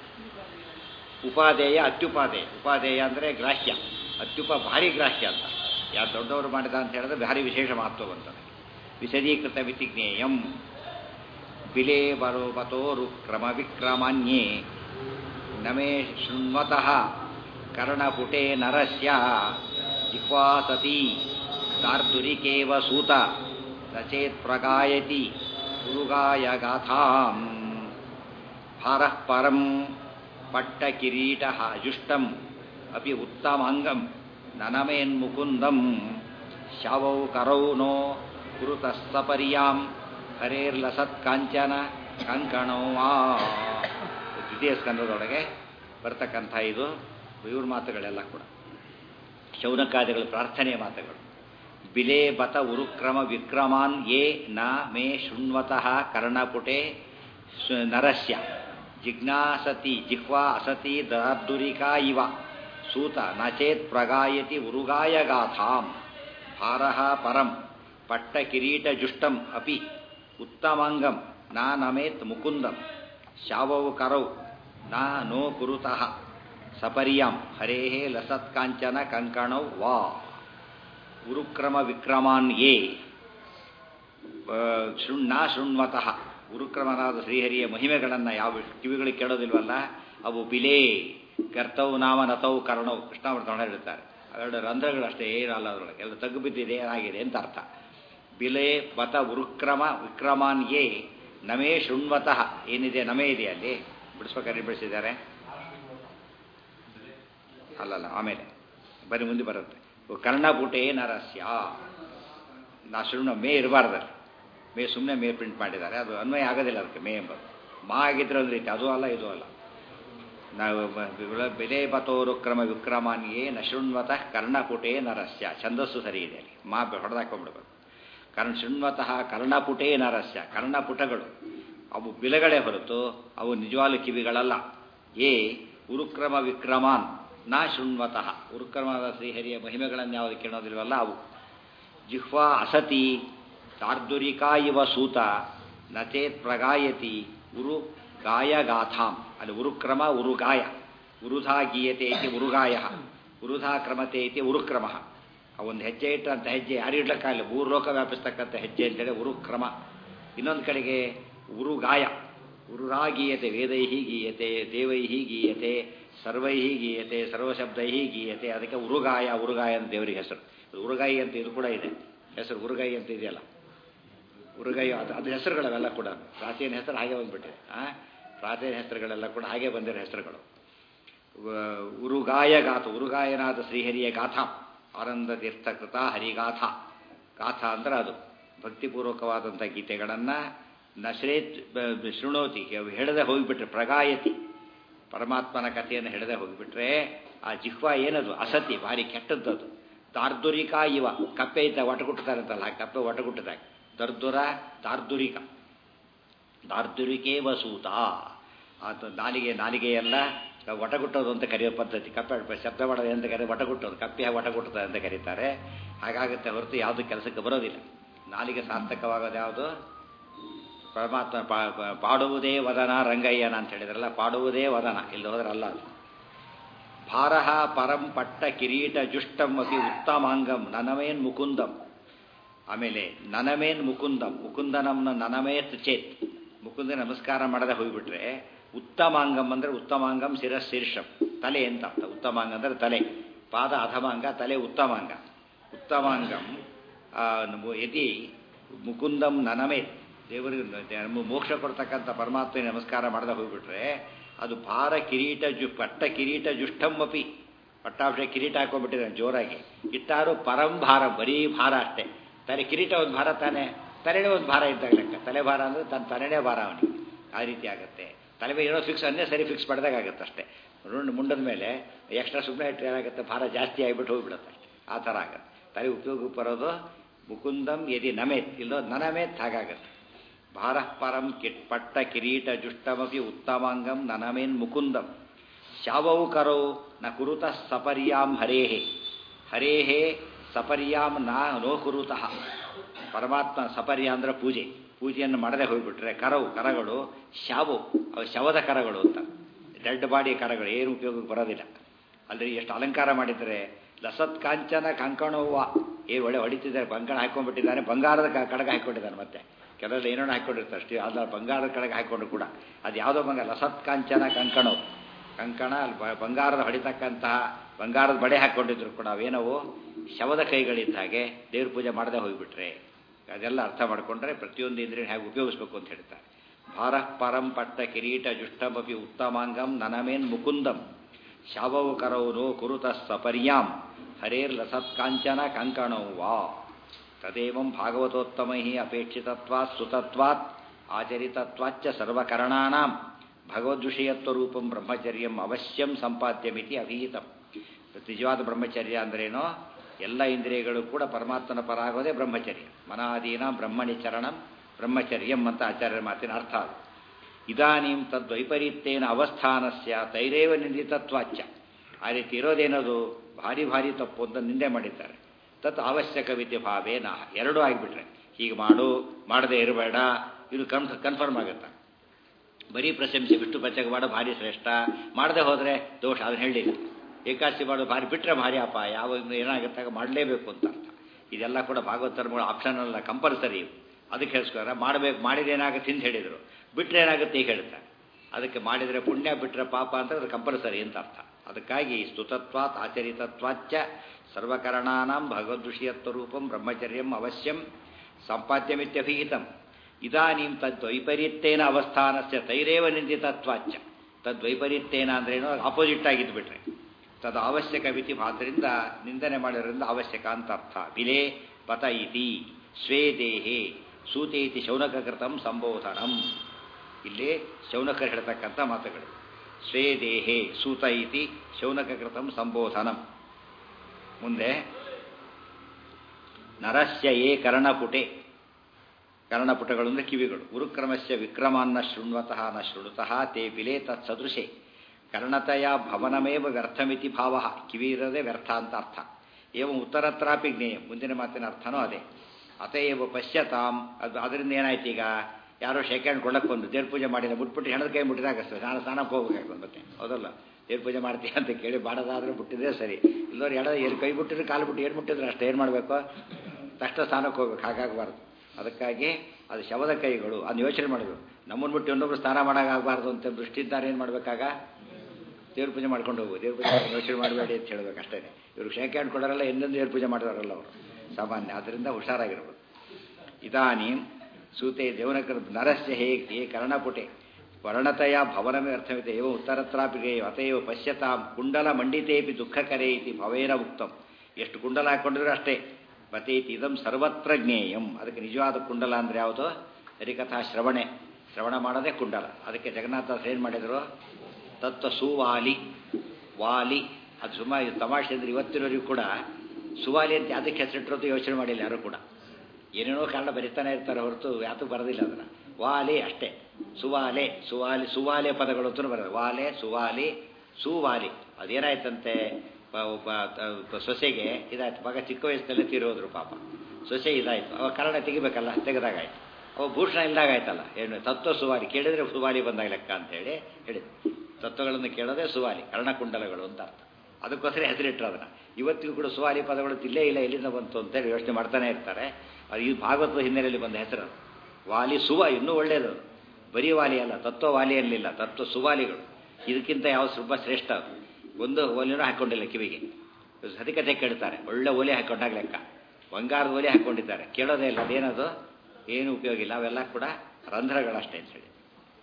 ಉಪಾದೇಯ ಅತ್ಯುಪಾದೇಯ ಉಪಾದೇಯ ಅಂದರೆ ಗ್ರಾಹ್ಯ ಅತ್ಯುಪ ಭಾರಿ ಗ್ರಾಹ್ಯ ಅಂತ ಯಾರು ದೊಡ್ಡವರು ಮಾಡಿದ ಅಂತ ಹೇಳಿದ್ರೆ ಭಾರಿ ವಿಶೇಷ ಮಹತ್ವ ಬಂತದೆ ವಿಶದೀಕೃತ ವಿತಿಜ್ಞೇಯಂ ಬಿಲೆ ಬರೋ ಬತೋರು ಕ್ರಮ ವಿಕ್ರಮಾನ್ಯೇ ನಮೇ ಶೃಣ್ವತಃ ಕರ್ಣಪುಟೇ ನರಸ್ಯ ಜಿಹ್ವಾಸತಿ ತಾರ್ದುರಿಕೇವ ಸೂತ ರಚೇತ್ ಪ್ರಗಾಯತಿ ಗುರುಗಾಯ ಗಾಥಾಂ ಭಾರಃ ಪರಂ ಪಟ್ಟಕಿರೀಟ ಅಜುಷ್ಟಂ ಅಪಿ ಉತ್ತಮಾಂಗಂ ನನಮೇನ್ಮುಕುಂದಂ ಶವೌ ಕರೌ ನೋ ಕುರುತಸ್ತಪರ್ಯಾಂ ಹರೇರ್ಲಸತ್ ಕಾಂಚನ ಕಂಕಣೋ ವಾ ದ್ವಿತೀಯ ಸ್ಕಂದದೊಳಗೆ ಬರ್ತಕ್ಕಂಥ ಇದು ಇವ್ರ ಮಾತುಗಳೆಲ್ಲ ಕೂಡ ಶೌನಕಾದಿಗಳ ಪ್ರಾರ್ಥನೆಯ ಮಾತುಗಳು ಬಿಲೆ ಬತ ಉರುಕ್ರಮ ವಿಕ್ರಮಾನ್ ಯೇ ನ ಮೇ ಶೃಣ್ವತಃ ಕರ್ಣಪುಟೆ ನರಸ್ಯ ಜಿಜ್ಞಾಸತಿ ಜಿಹ್ವಾ ಅಸತಿ ದಾರ್ದುರಿಕಾ ಇವ ಸೂತ ನಚೇತ್ ಪ್ರಗಾಯತಿ ಉರುಗಾಯ ಗಾಥಾಂ ಭಾರಃ ಪರಂ ಪಟ್ಟಕಿರೀಟಜುಷ್ಟಂ ಅಪಿ ಉತ್ತಮಾಂಗಂ ನಾ ನಮೇತ್ ಮುಕುಂದಂ ಶಾವೌ ಕರೌ ನಾ ನೋ ಕುರುತಃ ಸಪರ್ಯಾಂ ಹರೇ ಲಸತ್ಕಾಂಚನ ಕಂಕಣೌ ವಾ ಉರುಕ್ರಮ ವಿಕ್ರಮಾನ್ ಯೇ ಶೃಣ್ಣ ಶೃಣ್ವತಃ ಉರುಕ್ರಮನಾದ ಶ್ರೀಹರಿಯ ಮಹಿಮೆಗಳನ್ನು ಯಾವ ಕಿವಿಗಳಿಗೆ ಕೇಳೋದಿಲ್ವಲ್ಲ ಅವು ಬಿಲೇ ಕರ್ತವು ನಾಮ ನತವು ಕರ್ಣವು ಕೃಷ್ಣಾಮೃತ ಹೇಳ್ತಾರೆ ಅವೆರಡು ರಂಧ್ರಗಳು ಅಷ್ಟೇ ಏನಲ್ಲ ಅದರೊಳಗೆ ಎಲ್ಲ ತಗ್ಗು ಬಿದ್ದಿದೆ ಏನಾಗಿದೆ ಅಂತ ಅರ್ಥ ಬಿಲೆ ಬತ ಉರುಕ್ರಮ ವಿಕ್ರಮಾನ್ ಯೇ ನಮೇ ಶೃಣ್ವತಃ ಏನಿದೆ ನಮೇ ಇದೆ ಅಲ್ಲಿ ಬಿಡಿಸ್ಬೇಕಾದ್ರೆ ಬಿಡಿಸಿದ್ದಾರೆ ಅಲ್ಲಲ್ಲ ಆಮೇಲೆ ಬರೀ ಮುಂದೆ ಬರುತ್ತೆ ಕರ್ಣಪುಟೇ ನರಸ್ಯ ನಾ ಶೃಣ್ವ ಮೇ ಇರಬಾರ್ದಲ್ಲಿ ಮೇ ಸುಮ್ಮನೆ ಮೇ ಪ್ರಿಂಟ್ ಮಾಡಿದ್ದಾರೆ ಅದು ಅನ್ವಯ ಆಗೋದಿಲ್ಲ ಅದಕ್ಕೆ ಮೇ ಎಂಬುದು ಮಾ ಆಗಿದ್ರೆ ಒಂದು ರೀತಿ ಅದು ಅಲ್ಲ ಇದು ಅಲ್ಲ ನಾವು ಬೆಲೆ ಬತೋರು ಕ್ರಮ ವಿಕ್ರಮಾನಿಯೇ ನಶೃಣ್ವತಃ ಕರ್ಣಪುಟೇ ನರಸ್ಯ ಛಂದಸ್ಸು ಸರಿ ಇದೆ ಅಲ್ಲಿ ಮಾ ಹೊಡೆದಾಕೊಂಡ್ಬಿಡ್ಬೇಕು ಕರ್ಣ ಶೃಣ್ವತಃ ಕರ್ಣಪುಟೇ ನರಸ್ಯ ಕರ್ಣಪುಟಗಳು ಅವು ಬಿಲಗಳೇ ಹೊರತು ಅವು ನಿಜವಾಲು ಕಿವಿಗಳಲ್ಲ ಏ ಉರುಕ್ರಮ ವಿಕ್ರಮಾನ್ ನಾ ಶೃಣ್ವತಃ ಉರುಕ್ರಮದ ಶ್ರೀಹರಿಯ ಮಹಿಮೆಗಳನ್ನು ಯಾವುದು ಕೇಳೋದಿಲ್ವಲ್ಲ ಅವು ಜಿಹ್ವಾ ಅಸತಿ ತಾರ್ದುರಿಕಾ ಇವ ಸೂತ ನಚೇತ್ ಪ್ರಗಾಯತಿ ಉರು ಗಾಯಗಾಥಾಂ ಅಲ್ಲಿ ಉರುಕ್ರಮ ಉರುಗಾಯ ಉರುಧಾ ಗೀಯತೆ ಇತಿ ಉರುಗಾಯ ಉರುಧಾ ಕ್ರಮತೆ ಇತಿ ಉರುಕ್ರಮ ಆ ಒಂದು ಹೆಜ್ಜೆ ಇಟ್ಟಂಥ ಹೆಜ್ಜೆ ಯಾರು ಇಡ್ಲಕ್ಕಾಗಲ್ಲ ಮೂರು ಲೋಕ ವ್ಯಾಪಿಸ್ತಕ್ಕಂಥ ಹೆಜ್ಜೆ ಅಂತೇಳಿ ಉರುಕ್ರಮ ಇನ್ನೊಂದು ಕಡೆಗೆ ಉರುಗಾಯ ಉರುರಾ ಗೀಯತೆ ವೇದೈ ಗೀಯತೆ ದೇವೈ ಗೀಯತೆ ಸರ್ವೈ ಗೀಯತೆ ಸರ್ವಶಬ್ದೈ ಗೀಯತೆ ಅದಕ್ಕೆ ಉರುಗಾಯ ಉರುಗಾಯ ಅಂತ ದೇವರಿಗೆ ಹೆಸರು ಉರುಗಾಯಿ ಅಂತ ಇದು ಕೂಡ ಇದೆ ಹೆಸರು ಉರುಗಾಯಿ ಅಂತ ಇದೆಯಲ್ಲ ಉರುಗಾಯಿ ಅದು ಅದು ಹೆಸರುಗಳವೆಲ್ಲ ಕೂಡ ಪ್ರಾಚೀನ ಹೆಸರು ಹಾಗೆ ಬಂದ್ಬಿಟ್ಟಿದೆ ಆ ಪ್ರಾಚೀನ ಹೆಸರುಗಳೆಲ್ಲ ಕೂಡ ಹಾಗೆ ಬಂದಿರೋ ಹೆಸರುಗಳು ಉರುಗಾಯ ಗಾಥ ಉರುಗಾಯನಾದ ಶ್ರೀಹರಿಯ ಗಾಥಾ ಆನಂದ ತೀರ್ಥಕೃತ ಹರಿಗಾಥ ಗಾಥ ಅಂದ್ರೆ ಅದು ಭಕ್ತಿಪೂರ್ವಕವಾದಂಥ ಗೀತೆಗಳನ್ನು ನಶ್ರೇತ್ ಶೃಣೋತಿ ಹೇಳದೆ ಹೋಗಿಬಿಟ್ರೆ ಪ್ರಗಾಯತಿ ಪರಮಾತ್ಮನ ಕಥೆಯನ್ನು ಹೇಳದೆ ಹೋಗಿಬಿಟ್ರೆ ಆ ಜಿಹ್ವ ಏನದು ಅಸತಿ ಭಾರಿ ಕೆಟ್ಟದ್ದದು ದಾರ್ದುರಿಕ ಇವ ಕಪ್ಪೆ ಇದ್ದ ಒಟಗುಟ್ಟುತ್ತಾರಂತಲ್ಲ ಆ ಕಪ್ಪೆ ಒಟಗುಟ್ಟದಾಗ ದರ್ದುರ ದಾರ್ದುರಿಕ ದಾರ್ದುರಿಕೆ ವಸೂತ ಅದು ನಾಲಿಗೆ ನಾಲಿಗೆಯೆಲ್ಲ ಒಟಗುಟ್ಟೋದು ಅಂತ ಕರೆಯೋ ಪದ್ಧತಿ ಕಪ್ಪೆ ಶಬ್ದ ಮಾಡೋದು ಅಂತ ಕರೆ ಒಟಗುಟ್ಟೋದು ಕಪ್ಪೆ ಒಟಗುಟ್ಟುತ್ತದೆ ಅಂತ ಕರೀತಾರೆ ಹಾಗಾಗುತ್ತೆ ಹೊರತು ಯಾವುದು ಕೆಲಸಕ್ಕೆ ಬರೋದಿಲ್ಲ ನಾಲಿಗೆ ಸಾರ್ಥಕವಾಗೋದು ಯಾವುದು ಪರಮಾತ್ಮ ಪಾಡುವುದೇ ವದನ ರಂಗಯ್ಯನ ಅಂತ ಹೇಳಿದ್ರಲ್ಲ ಪಾಡುವುದೇ ವದನ ಇಲ್ಲಿ ಹೋದ್ರಲ್ಲ ಅದು ಭಾರಹ ಪರಂ ಪಟ್ಟ ಕಿರೀಟ ಜುಷ್ಟಂ ಅಪಿ ಉತ್ತಮಾಂಗಂ ನನಮೇನ್ ಮುಕುಂದಂ ಆಮೇಲೆ ನನಮೇನ್ ಮುಕುಂದಂ ಮುಕುಂದನಂನ ನನಮೇತ್ ಚೇತ್ ಮುಕುಂದ ನಮಸ್ಕಾರ ಮಾಡದೆ ಹೋಗಿಬಿಟ್ರೆ ಉತ್ತಮಾಂಗಂ ಅಂದರೆ ಉತ್ತಮಾಂಗಂ ಶಿರಸ್ ಶೀರ್ಷಂ ತಲೆ ಅಂತ ಅರ್ಥ ಉತ್ತಮಾಂಗ ಅಂದರೆ ತಲೆ ಪಾದ ಅಧಮಾಂಗ ತಲೆ ಉತ್ತಮಾಂಗ ಉತ್ತಮಾಂಗಂ ಯತಿ ಮುಕುಂದಂ ನನಮೇತ್ ದೇವರಿಗೆ ಮೋಕ್ಷ ಕೊಡ್ತಕ್ಕಂಥ ಪರಮಾತ್ಮ ನಮಸ್ಕಾರ ಮಾಡದೆ ಹೋಗ್ಬಿಟ್ರೆ ಅದು ಭಾರ ಕಿರೀಟ ಜು ಪಟ್ಟ ಕಿರೀಟ ಜುಷ್ಟಮ್ಮಪಿ ಪಟ್ಟಾಭಿಷೇಕ ಕಿರೀಟ ಹಾಕೊಂಡ್ಬಿಟ್ಟಿದ್ದಾನೆ ಜೋರಾಗಿ ಇಟ್ಟಾರು ಪರಂ ಭಾರ ಬರೀ ಭಾರ ಅಷ್ಟೇ ತಲೆ ಕಿರೀಟ ಒಂದು ಭಾರ ತಾನೆ ತಲೆನೇ ಒಂದು ಭಾರ ಇದ್ದಾಗ ಲೆಕ್ಕ ತಲೆ ಭಾರ ಅಂದರೆ ತನ್ನ ತಲೆನೇ ಭಾರ ಅವನಿಗೆ ಆ ರೀತಿ ಆಗುತ್ತೆ ತಲೆ ಮೇಲೆ ಏನೋ ಫಿಕ್ಸ್ ಅನ್ನೇ ಸರಿ ಫಿಕ್ಸ್ ಮಾಡಿದಾಗ ಆಗುತ್ತೆ ಅಷ್ಟೇ ರುಂಡು ಮುಂಡದ ಮೇಲೆ ಎಕ್ಸ್ಟ್ರಾ ಸುಮ್ಮನೆ ಇಟ್ಟರೆ ಏನಾಗುತ್ತೆ ಭಾರ ಜಾಸ್ತಿ ಆಗಿಬಿಟ್ಟು ಹೋಗ್ಬಿಡುತ್ತೆ ಅಷ್ಟೇ ಆ ಥರ ಆಗುತ್ತೆ ತಲೆ ಉಪಯೋಗಕ್ಕೆ ಬರೋದು ಮುಕುಂದಂ ಯದಿ ನಮೇತ್ ಇಲ್ಲೋ ನನಮೇತ್ ಹಾಗಾಗತ್ತೆ ಭಾರ ಪರಂ ಕಿಟ್ ಪಟ್ಟ ಕಿರೀಟ ಜುಷ್ಟಮಪಿ ಉತ್ತಮಾಂಗಂ ನನಮೇನ್ ಮುಕುಂದಂ ಶಾವೌ ಕರೌ ನ ಕುರುತ ಸಪರ್ಯಾಂ ಹರೇಹೇ ಹರೇಹೇ ಸಪರ್ಯಾಂ ನ ನೋ ಕುರುತಃ ಪರಮಾತ್ಮ ಸಪರ್ಯ ಅಂದ್ರೆ ಪೂಜೆ ಪೂಜೆಯನ್ನು ಮಾಡದೆ ಹೋಗ್ಬಿಟ್ರೆ ಕರವು ಕರಗಳು ಶಾವು ಅವು ಶವದ ಕರಗಳು ಅಂತ ಡೆಡ್ ಬಾಡಿ ಕರಗಳು ಏನು ಉಪಯೋಗಕ್ಕೆ ಬರೋದಿಲ್ಲ ಅಲ್ಲಿ ಎಷ್ಟು ಅಲಂಕಾರ ಮಾಡಿದರೆ ಲಸತ್ ಕಾಂಚನ ಕಂಕಣವ್ವ ಏನು ಒಳ್ಳೆ ಹೊಡಿತಿದ್ದಾರೆ ಬಂಕಣ ಹಾಕೊಂಡ್ಬಿಟ್ಟಿದ್ದಾನೆ ಬಂಗಾರದ ಕಡಗ ಹಾಕೊಂಡಿದ್ದಾನೆ ಮತ್ತೆ ಕೆಲವೆಲ್ಲ ಏನೋ ಹಾಕೊಂಡಿರ್ತಾರೆ ಅಷ್ಟೇ ಅದ್ರ ಬಂಗಾರದ ಕಡೆಗೆ ಹಾಕೊಂಡು ಕೂಡ ಅದು ಯಾವುದೋ ಬಂಗಾರ ಲಸತ್ ಕಾಂಚನ ಕಂಕಣವು ಕಂಕಣ ಅಲ್ಲಿ ಬಂಗಾರದ ಹೊಡಿತಕ್ಕಂತಹ ಬಂಗಾರದ ಬಡೆ ಹಾಕ್ಕೊಂಡಿದ್ರು ಕೂಡ ಅವೇನವು ಶವದ ಕೈಗಳಿದ್ದ ಹಾಗೆ ದೇವ್ರ ಪೂಜೆ ಮಾಡದೆ ಹೋಗಿಬಿಟ್ರೆ ಅದೆಲ್ಲ ಅರ್ಥ ಮಾಡಿಕೊಂಡ್ರೆ ಪ್ರತಿಯೊಂದು ಇಂದ್ರಿಯ ಹೇಗೆ ಉಪಯೋಗಿಸ್ಬೇಕು ಅಂತ ಹೇಳ್ತಾರೆ ಭಾರ ಪರಂ ಪಟ್ಟ ಕಿರೀಟ ಜುಷ್ಟಮಪಿ ಉತ್ತಮಾಂಗಂ ನನಮೇನ್ ಮುಕುಂದಂ ಶಾವವು ಕರವು ನೋ ಕುರುತ ಸಪರ್ಯಾಂ ಹರೇರ್ ಲಸತ್ ಕಾಂಚನ ಕಂಕಣೌ ವಾ ತದೇವಂ ಭಾಗವತೋತ್ತಮೈ ಅಪೇಕ್ಷಿತತ್ವಾತ್ ಸುತತ್ವಾತ್ ಆಚರಿತತ್ವಾಚ್ಚ ಸರ್ವಕರಣಾನಾಂ ಭಗವದ್ವಿಷಯತ್ವರೂಪಂ ಬ್ರಹ್ಮಚರ್ಯಂ ಅವಶ್ಯಂ ಸಂಪಾದ್ಯಮಿತಿ ಅಭಿಹಿತಂ ನಿಜವಾದ ಬ್ರಹ್ಮಚರ್ಯ ಅಂದ್ರೇನೋ ಎಲ್ಲ ಇಂದ್ರಿಯಗಳು ಕೂಡ ಪರಮಾತ್ಮನ ಪರ ಆಗೋದೇ ಬ್ರಹ್ಮಚರ್ಯ ಮನಾದೀನ ಬ್ರಹ್ಮಣಿ ಚರಣಂ ಬ್ರಹ್ಮಚರ್ಯಂ ಅಂತ ಆಚಾರ್ಯರ ಮಾತಿನ ಅರ್ಥ ಅದು ಇದಾನೀಂ ತದ್ವೈಪರೀತ್ಯೇನ ಅವಸ್ಥಾನಸ್ಯ ತೈರೇವ ನಿಂದಿತತ್ವಾಚ್ಚ ಆ ರೀತಿ ಇರೋದೇನದು ಭಾರಿ ಭಾರಿ ತಪ್ಪು ಅಂತ ನಿಂದೆ ಮಾಡಿದ್ದಾರೆ ತತ್ ಅವಶ್ಯಕ ವಿದ್ಯೆ ಭಾವೇನ ಎರಡೂ ಆಗಿಬಿಟ್ರೆ ಹೀಗೆ ಮಾಡು ಮಾಡದೆ ಇರಬೇಡ ಇದು ಕನ್ ಕನ್ಫರ್ಮ್ ಆಗುತ್ತೆ ಬರೀ ಪ್ರಶಂಸೆ ಬಿಟ್ಟು ಬಚ್ಚಗೆ ಮಾಡೋ ಭಾರಿ ಶ್ರೇಷ್ಠ ಮಾಡದೆ ಹೋದರೆ ದೋಷ ಅದನ್ನ ಹೇಳಿಲ್ಲ ಏಕಾದಶಿ ಮಾಡೋ ಭಾರಿ ಬಿಟ್ಟರೆ ಭಾರಿ ಅಪ ಯಾವ ಏನಾಗುತ್ತಾಗ ಮಾಡಲೇಬೇಕು ಅಂತ ಅರ್ಥ ಇದೆಲ್ಲ ಕೂಡ ಭಾಗವತ ಧರ್ಮಗಳು ಆಪ್ಷನ್ ಅಲ್ಲ ಕಂಪಲ್ಸರಿ ಇವು ಅದಕ್ಕೆ ಹೇಳ್ಸ್ಕೊರ ಮಾಡಬೇಕು ಮಾಡಿದೇನಾಗುತ್ತೆ ಅಂತ ಹೇಳಿದರು ಬಿಟ್ಟರೆ ಏನಾಗುತ್ತೆ ಈಗ ಹೇಳ್ತಾರೆ ಅದಕ್ಕೆ ಮಾಡಿದರೆ ಪುಣ್ಯ ಬಿಟ್ಟರೆ ಪಾಪ ಅಂತ ಅದು ಕಂಪಲ್ಸರಿ ಅಂತ ಅರ್ಥ ಅದಕ್ಕಾಗಿ ಸ್ತುತತ್ವಾತ್ ಆಚರಿತತ್ವಾಚ್ಚ ಸರ್ವಕರಣಾನಾಂ ಭಗವದ್ವಿಷಯತ್ವರೂಪಂ ಬ್ರಹ್ಮಚರ್ಯಂ ಅವಶ್ಯಂ ಸಂಪಾದ್ಯಮಿತ್ಯಭಿಹಿತಂ ಇದಾನೀಂ ತದ್ವೈಪರೀತ್ಯೇನ ಅವಸ್ಥಾನಸ್ಯ ತೈರೇವ ನಿಂದಿತತ್ವಾಚ್ಚ ತದ್ವೈಪರೀತ್ಯೇನ ಅಂದ್ರೇನು ಆಪೋಸಿಟ್ ಆಗಿದ್ದು ಬಿಟ್ರೆ ತದ್ ಅವಶ್ಯಕ ಮಿತಿ ಆದ್ದರಿಂದ ನಿಂದನೆ ಮಾಡಿರೋದ್ರಿಂದ ಅವಶ್ಯಕ ಅಂತ ಅರ್ಥ ಬಿಲೆ ಪತ ಇತಿ ಸ್ವೇ ದೇಹೆ ಸೂತೇತಿ ಶೌನಕೃತಂ ಸಂಬೋಧನಂ ಇಲ್ಲಿ ಶೌನಕರು ಹೇಳ್ತಕ್ಕಂಥ ಮಾತುಗಳು ಸ್ವೇ ದೇಹೆ ಸೂತ ಇತಿ ಶೌನಕೃತಂ ಸಂಬೋಧನಂ ಮುಂದೆ ನರಸ್ಯ ಏ ಕರ್ಣಪುಟೆ ಕರ್ಣಪುಟಗಳು ಅಂದರೆ ಕಿವಿಗಳು ಗುರುಕ್ರಮಸ್ಯ ವಿಕ್ರಮಾನ್ನ ಶೃಣ್ವತಃ ನ ಶೃಣುತಃ ತೇ ಬಿಲೆ ತತ್ಸದೃಶೆ ಕರ್ಣತೆಯ ಭವನಮೇವ ವ್ಯರ್ಥಮಿತಿ ಭಾವ ಕಿವಿ ಇರೋದೇ ವ್ಯರ್ಥ ಅಂತ ಅರ್ಥ ಏವ ಉತ್ತರತ್ರಾಪಿ ಜ್ಞೇಯ ಮುಂದಿನ ಮಾತಿನ ಅರ್ಥನೂ ಅದೇ ಅತಏವ ಪಶ್ಯತಾಂ ಅದು ಅದರಿಂದ ಏನಾಯ್ತು ಈಗ ಯಾರೋ ಶೇಖರಣೆ ಕೊಳ್ಳಕ್ಕೆ ಬಂದು ದೇವ್ರ ಪೂಜೆ ಮಾಡಿದ ಮುಟ್ಬಿಟ್ಟು ಹೆಣದ ಕೈ ಮುಟ್ಟಿದಾಗ ಸ್ನಾನ ಸ್ನಾನಕ್ಕೆ ಹೋಗ್ಬೇಕಾಗ್ತದೆ ಮತ್ತೆ ಹೌದಲ್ಲ ದೇವ್ರ ಪೂಜೆ ಮಾಡ್ತೀಯ ಅಂತ ಕೇಳಿ ಬಾಡೋದಾದ್ರೆ ಬಿಟ್ಟಿದ್ರೆ ಸರಿ ಇಲ್ಲವ್ರು ಎಡ ಏನು ಕೈ ಬಿಟ್ಟಿದ್ರೆ ಕಾಲು ಬಿಟ್ಟು ಏನು ಮುಟ್ಟಿದ್ರೆ ಅಷ್ಟೇ ಏನು ಮಾಡಬೇಕು ತಕ್ಷಣ ಸ್ನಾನಕ್ಕೆ ಹೋಗ್ಬೇಕು ಹಾಗಾಗಬಾರ್ದು ಅದಕ್ಕಾಗಿ ಅದು ಶವದ ಕೈಗಳು ಅದನ್ನ ಯೋಚನೆ ಮಾಡಬೇಕು ನಮ್ಮನ್ನು ಬಿಟ್ಟು ಇನ್ನೊಬ್ರು ಸ್ನಾನ ಮಾಡೋಕ್ಕಾಗಬಾರ್ದು ಅಂತ ದೃಷ್ಟಿದ್ದಾರೆ ಏನು ಮಾಡಬೇಕಾಗ ದೇವ್ರ ಪೂಜೆ ಮಾಡ್ಕೊಂಡು ಹೋಗು ದೇವ್ರ ಪೂಜೆ ಯೋಚನೆ ಮಾಡಬೇಡಿ ಅಂತ ಹೇಳ್ಬೇಕು ಅಷ್ಟೇ ಇವರು ಶೇಖೆ ಕೊಡೋರಲ್ಲ ಇನ್ನೊಂದು ದೇವ್ರ ಪೂಜೆ ಮಾಡಿದಾರಲ್ಲ ಅವರು ಸಾಮಾನ್ಯ ಅದರಿಂದ ಹುಷಾರಾಗಿರ್ಬೋದು ಇದಾನೀಂ ಸೂತೆ ದೇವನಕರ ನರಸ್ಯ ಹೇ ಹೇ ಕರ್ಣಪುಟೆ ವರ್ಣತೆಯ ಭವನಮೇ ಅರ್ಥವಿದೆ ಏವ ಉತ್ತರತ್ರಾಪಿ ಅತಯವ ಪಶ್ಯತಾಂ ಕುಂಡಲ ಮಂಡಿತೇಪಿ ದುಃಖಕರೇ ಇತಿ ಭವೇನ ಉಕ್ತಂ ಎಷ್ಟು ಕುಂಡಲ ಹಾಕೊಂಡಿದ್ರು ಅಷ್ಟೇ ಮತ್ತೆ ಇದಂ ಸರ್ವತ್ರ ಜ್ಞೇಯಂ ಅದಕ್ಕೆ ನಿಜವಾದ ಕುಂಡಲ ಅಂದರೆ ಯಾವುದು ಹರಿಕಥಾ ಶ್ರವಣೆ ಶ್ರವಣ ಮಾಡೋದೇ ಕುಂಡಲ ಅದಕ್ಕೆ ಜಗನ್ನಾಥದಾಸ್ ಏನು ಮಾಡಿದರು ತತ್ವ ಸುವಾಲಿ ವಾಲಿ ಅದು ಸುಮಾರು ತಮಾಷೆ ಅಂದರೆ ಇವತ್ತಿನವರೆಗೂ ಕೂಡ ಸುವಾಲಿ ಅಂತ ಅದಕ್ಕೆ ಹೆಸರಿಟ್ಟಿರೋದು ಯೋಚನೆ ಮಾಡಿಲ್ಲ ಯಾರು ಕೂಡ ಏನೇನೋ ಕಾರಣ ಬರಿತಾನೆ ಇರ್ತಾರೆ ಹೊರತು ಯಾತು ಬರೋದಿಲ್ಲ ಅದನ್ನು ವಾಲೆ ಅಷ್ಟೇ ಸುವಾಲೆ ಸುವಾಲಿ ಸುವಾಲೆ ಪದಗಳು ಅಂತ ಬರೋದು ವಾಲೆ ಸುವಾಲಿ ಸುವಾಲಿ ಅದೇನಾಯ್ತಂತೆ ಒಬ್ಬ ಸೊಸೆಗೆ ಇದಾಯ್ತು ಮಗ ಚಿಕ್ಕ ವಯಸ್ಸಲ್ಲೇ ತೀರೋದ್ರು ಪಾಪ ಸೊಸೆ ಇದಾಯ್ತು ಅವಾಗ ಕನ್ನಡ ತೆಗಿಬೇಕಲ್ಲ ತೆಗೆದಾಗಾಯ್ತು ಅವ ಭೂಷಣ ಇಲ್ದಾಗಾಯ್ತಲ್ಲ ಏನು ತತ್ವ ಸುವಾಲಿ ಕೇಳಿದ್ರೆ ಸುವಾಲಿ ಬಂದಾಗ ಲೆಕ್ಕ ಅಂತ ಹೇಳಿ ಹೇಳಿದ್ರು ತತ್ವಗಳನ್ನು ಕೇಳೋದೇ ಸುವಾಲಿ ಕರ್ಣಕುಂಡಲಗಳು ಅಂತ ಅರ್ಥ ಅದಕ್ಕೋಸ್ಕರ ಹೆಸರಿಟ್ಟರು ಅದನ್ನು ಇವತ್ತಿಗೂ ಕೂಡ ಸುವಾಲಿ ಪದಗಳು ಇಲ್ಲೇ ಇಲ್ಲ ಎಲ್ಲಿಂದ ಬಂತು ಅಂತೇಳಿ ಯೋಚನೆ ಮಾಡ್ತಾನೆ ಇರ್ತಾರೆ ಅದು ಈ ಭಾಗವತದ ಹಿನ್ನೆಲೆಯಲ್ಲಿ ಬಂದ ಹೆಸರು ವಾಲಿ ಸುವ ಇನ್ನೂ ಒಳ್ಳೆಯದು ಬರೀ ವಾಲಿ ಅಲ್ಲ ತತ್ವ ವಾಲಿ ಅನ್ನಲಿಲ್ಲ ತತ್ವ ಸುವಾಲಿಗಳು ಇದಕ್ಕಿಂತ ಯಾವ ತುಂಬ ಶ್ರೇಷ್ಠ ಅದು ಒಂದು ಒಲೆನೂ ಹಾಕ್ಕೊಂಡಿಲ್ಲ ಕಿವಿಗೆ ಸತಿಕತೆ ಕೇಳ್ತಾರೆ ಒಳ್ಳೆ ಒಲೆ ಹಾಕೊಂಡಾಗ ಲೆಕ್ಕ ಬಂಗಾರದ ಒಲೆ ಹಾಕ್ಕೊಂಡಿದ್ದಾರೆ ಕೇಳೋದೇ ಇಲ್ಲ ಅದೇನದು ಏನು ಉಪಯೋಗ ಇಲ್ಲ ಅವೆಲ್ಲ ಕೂಡ ರಂಧ್ರಗಳಷ್ಟೇ ಅಂತ ಹೇಳಿ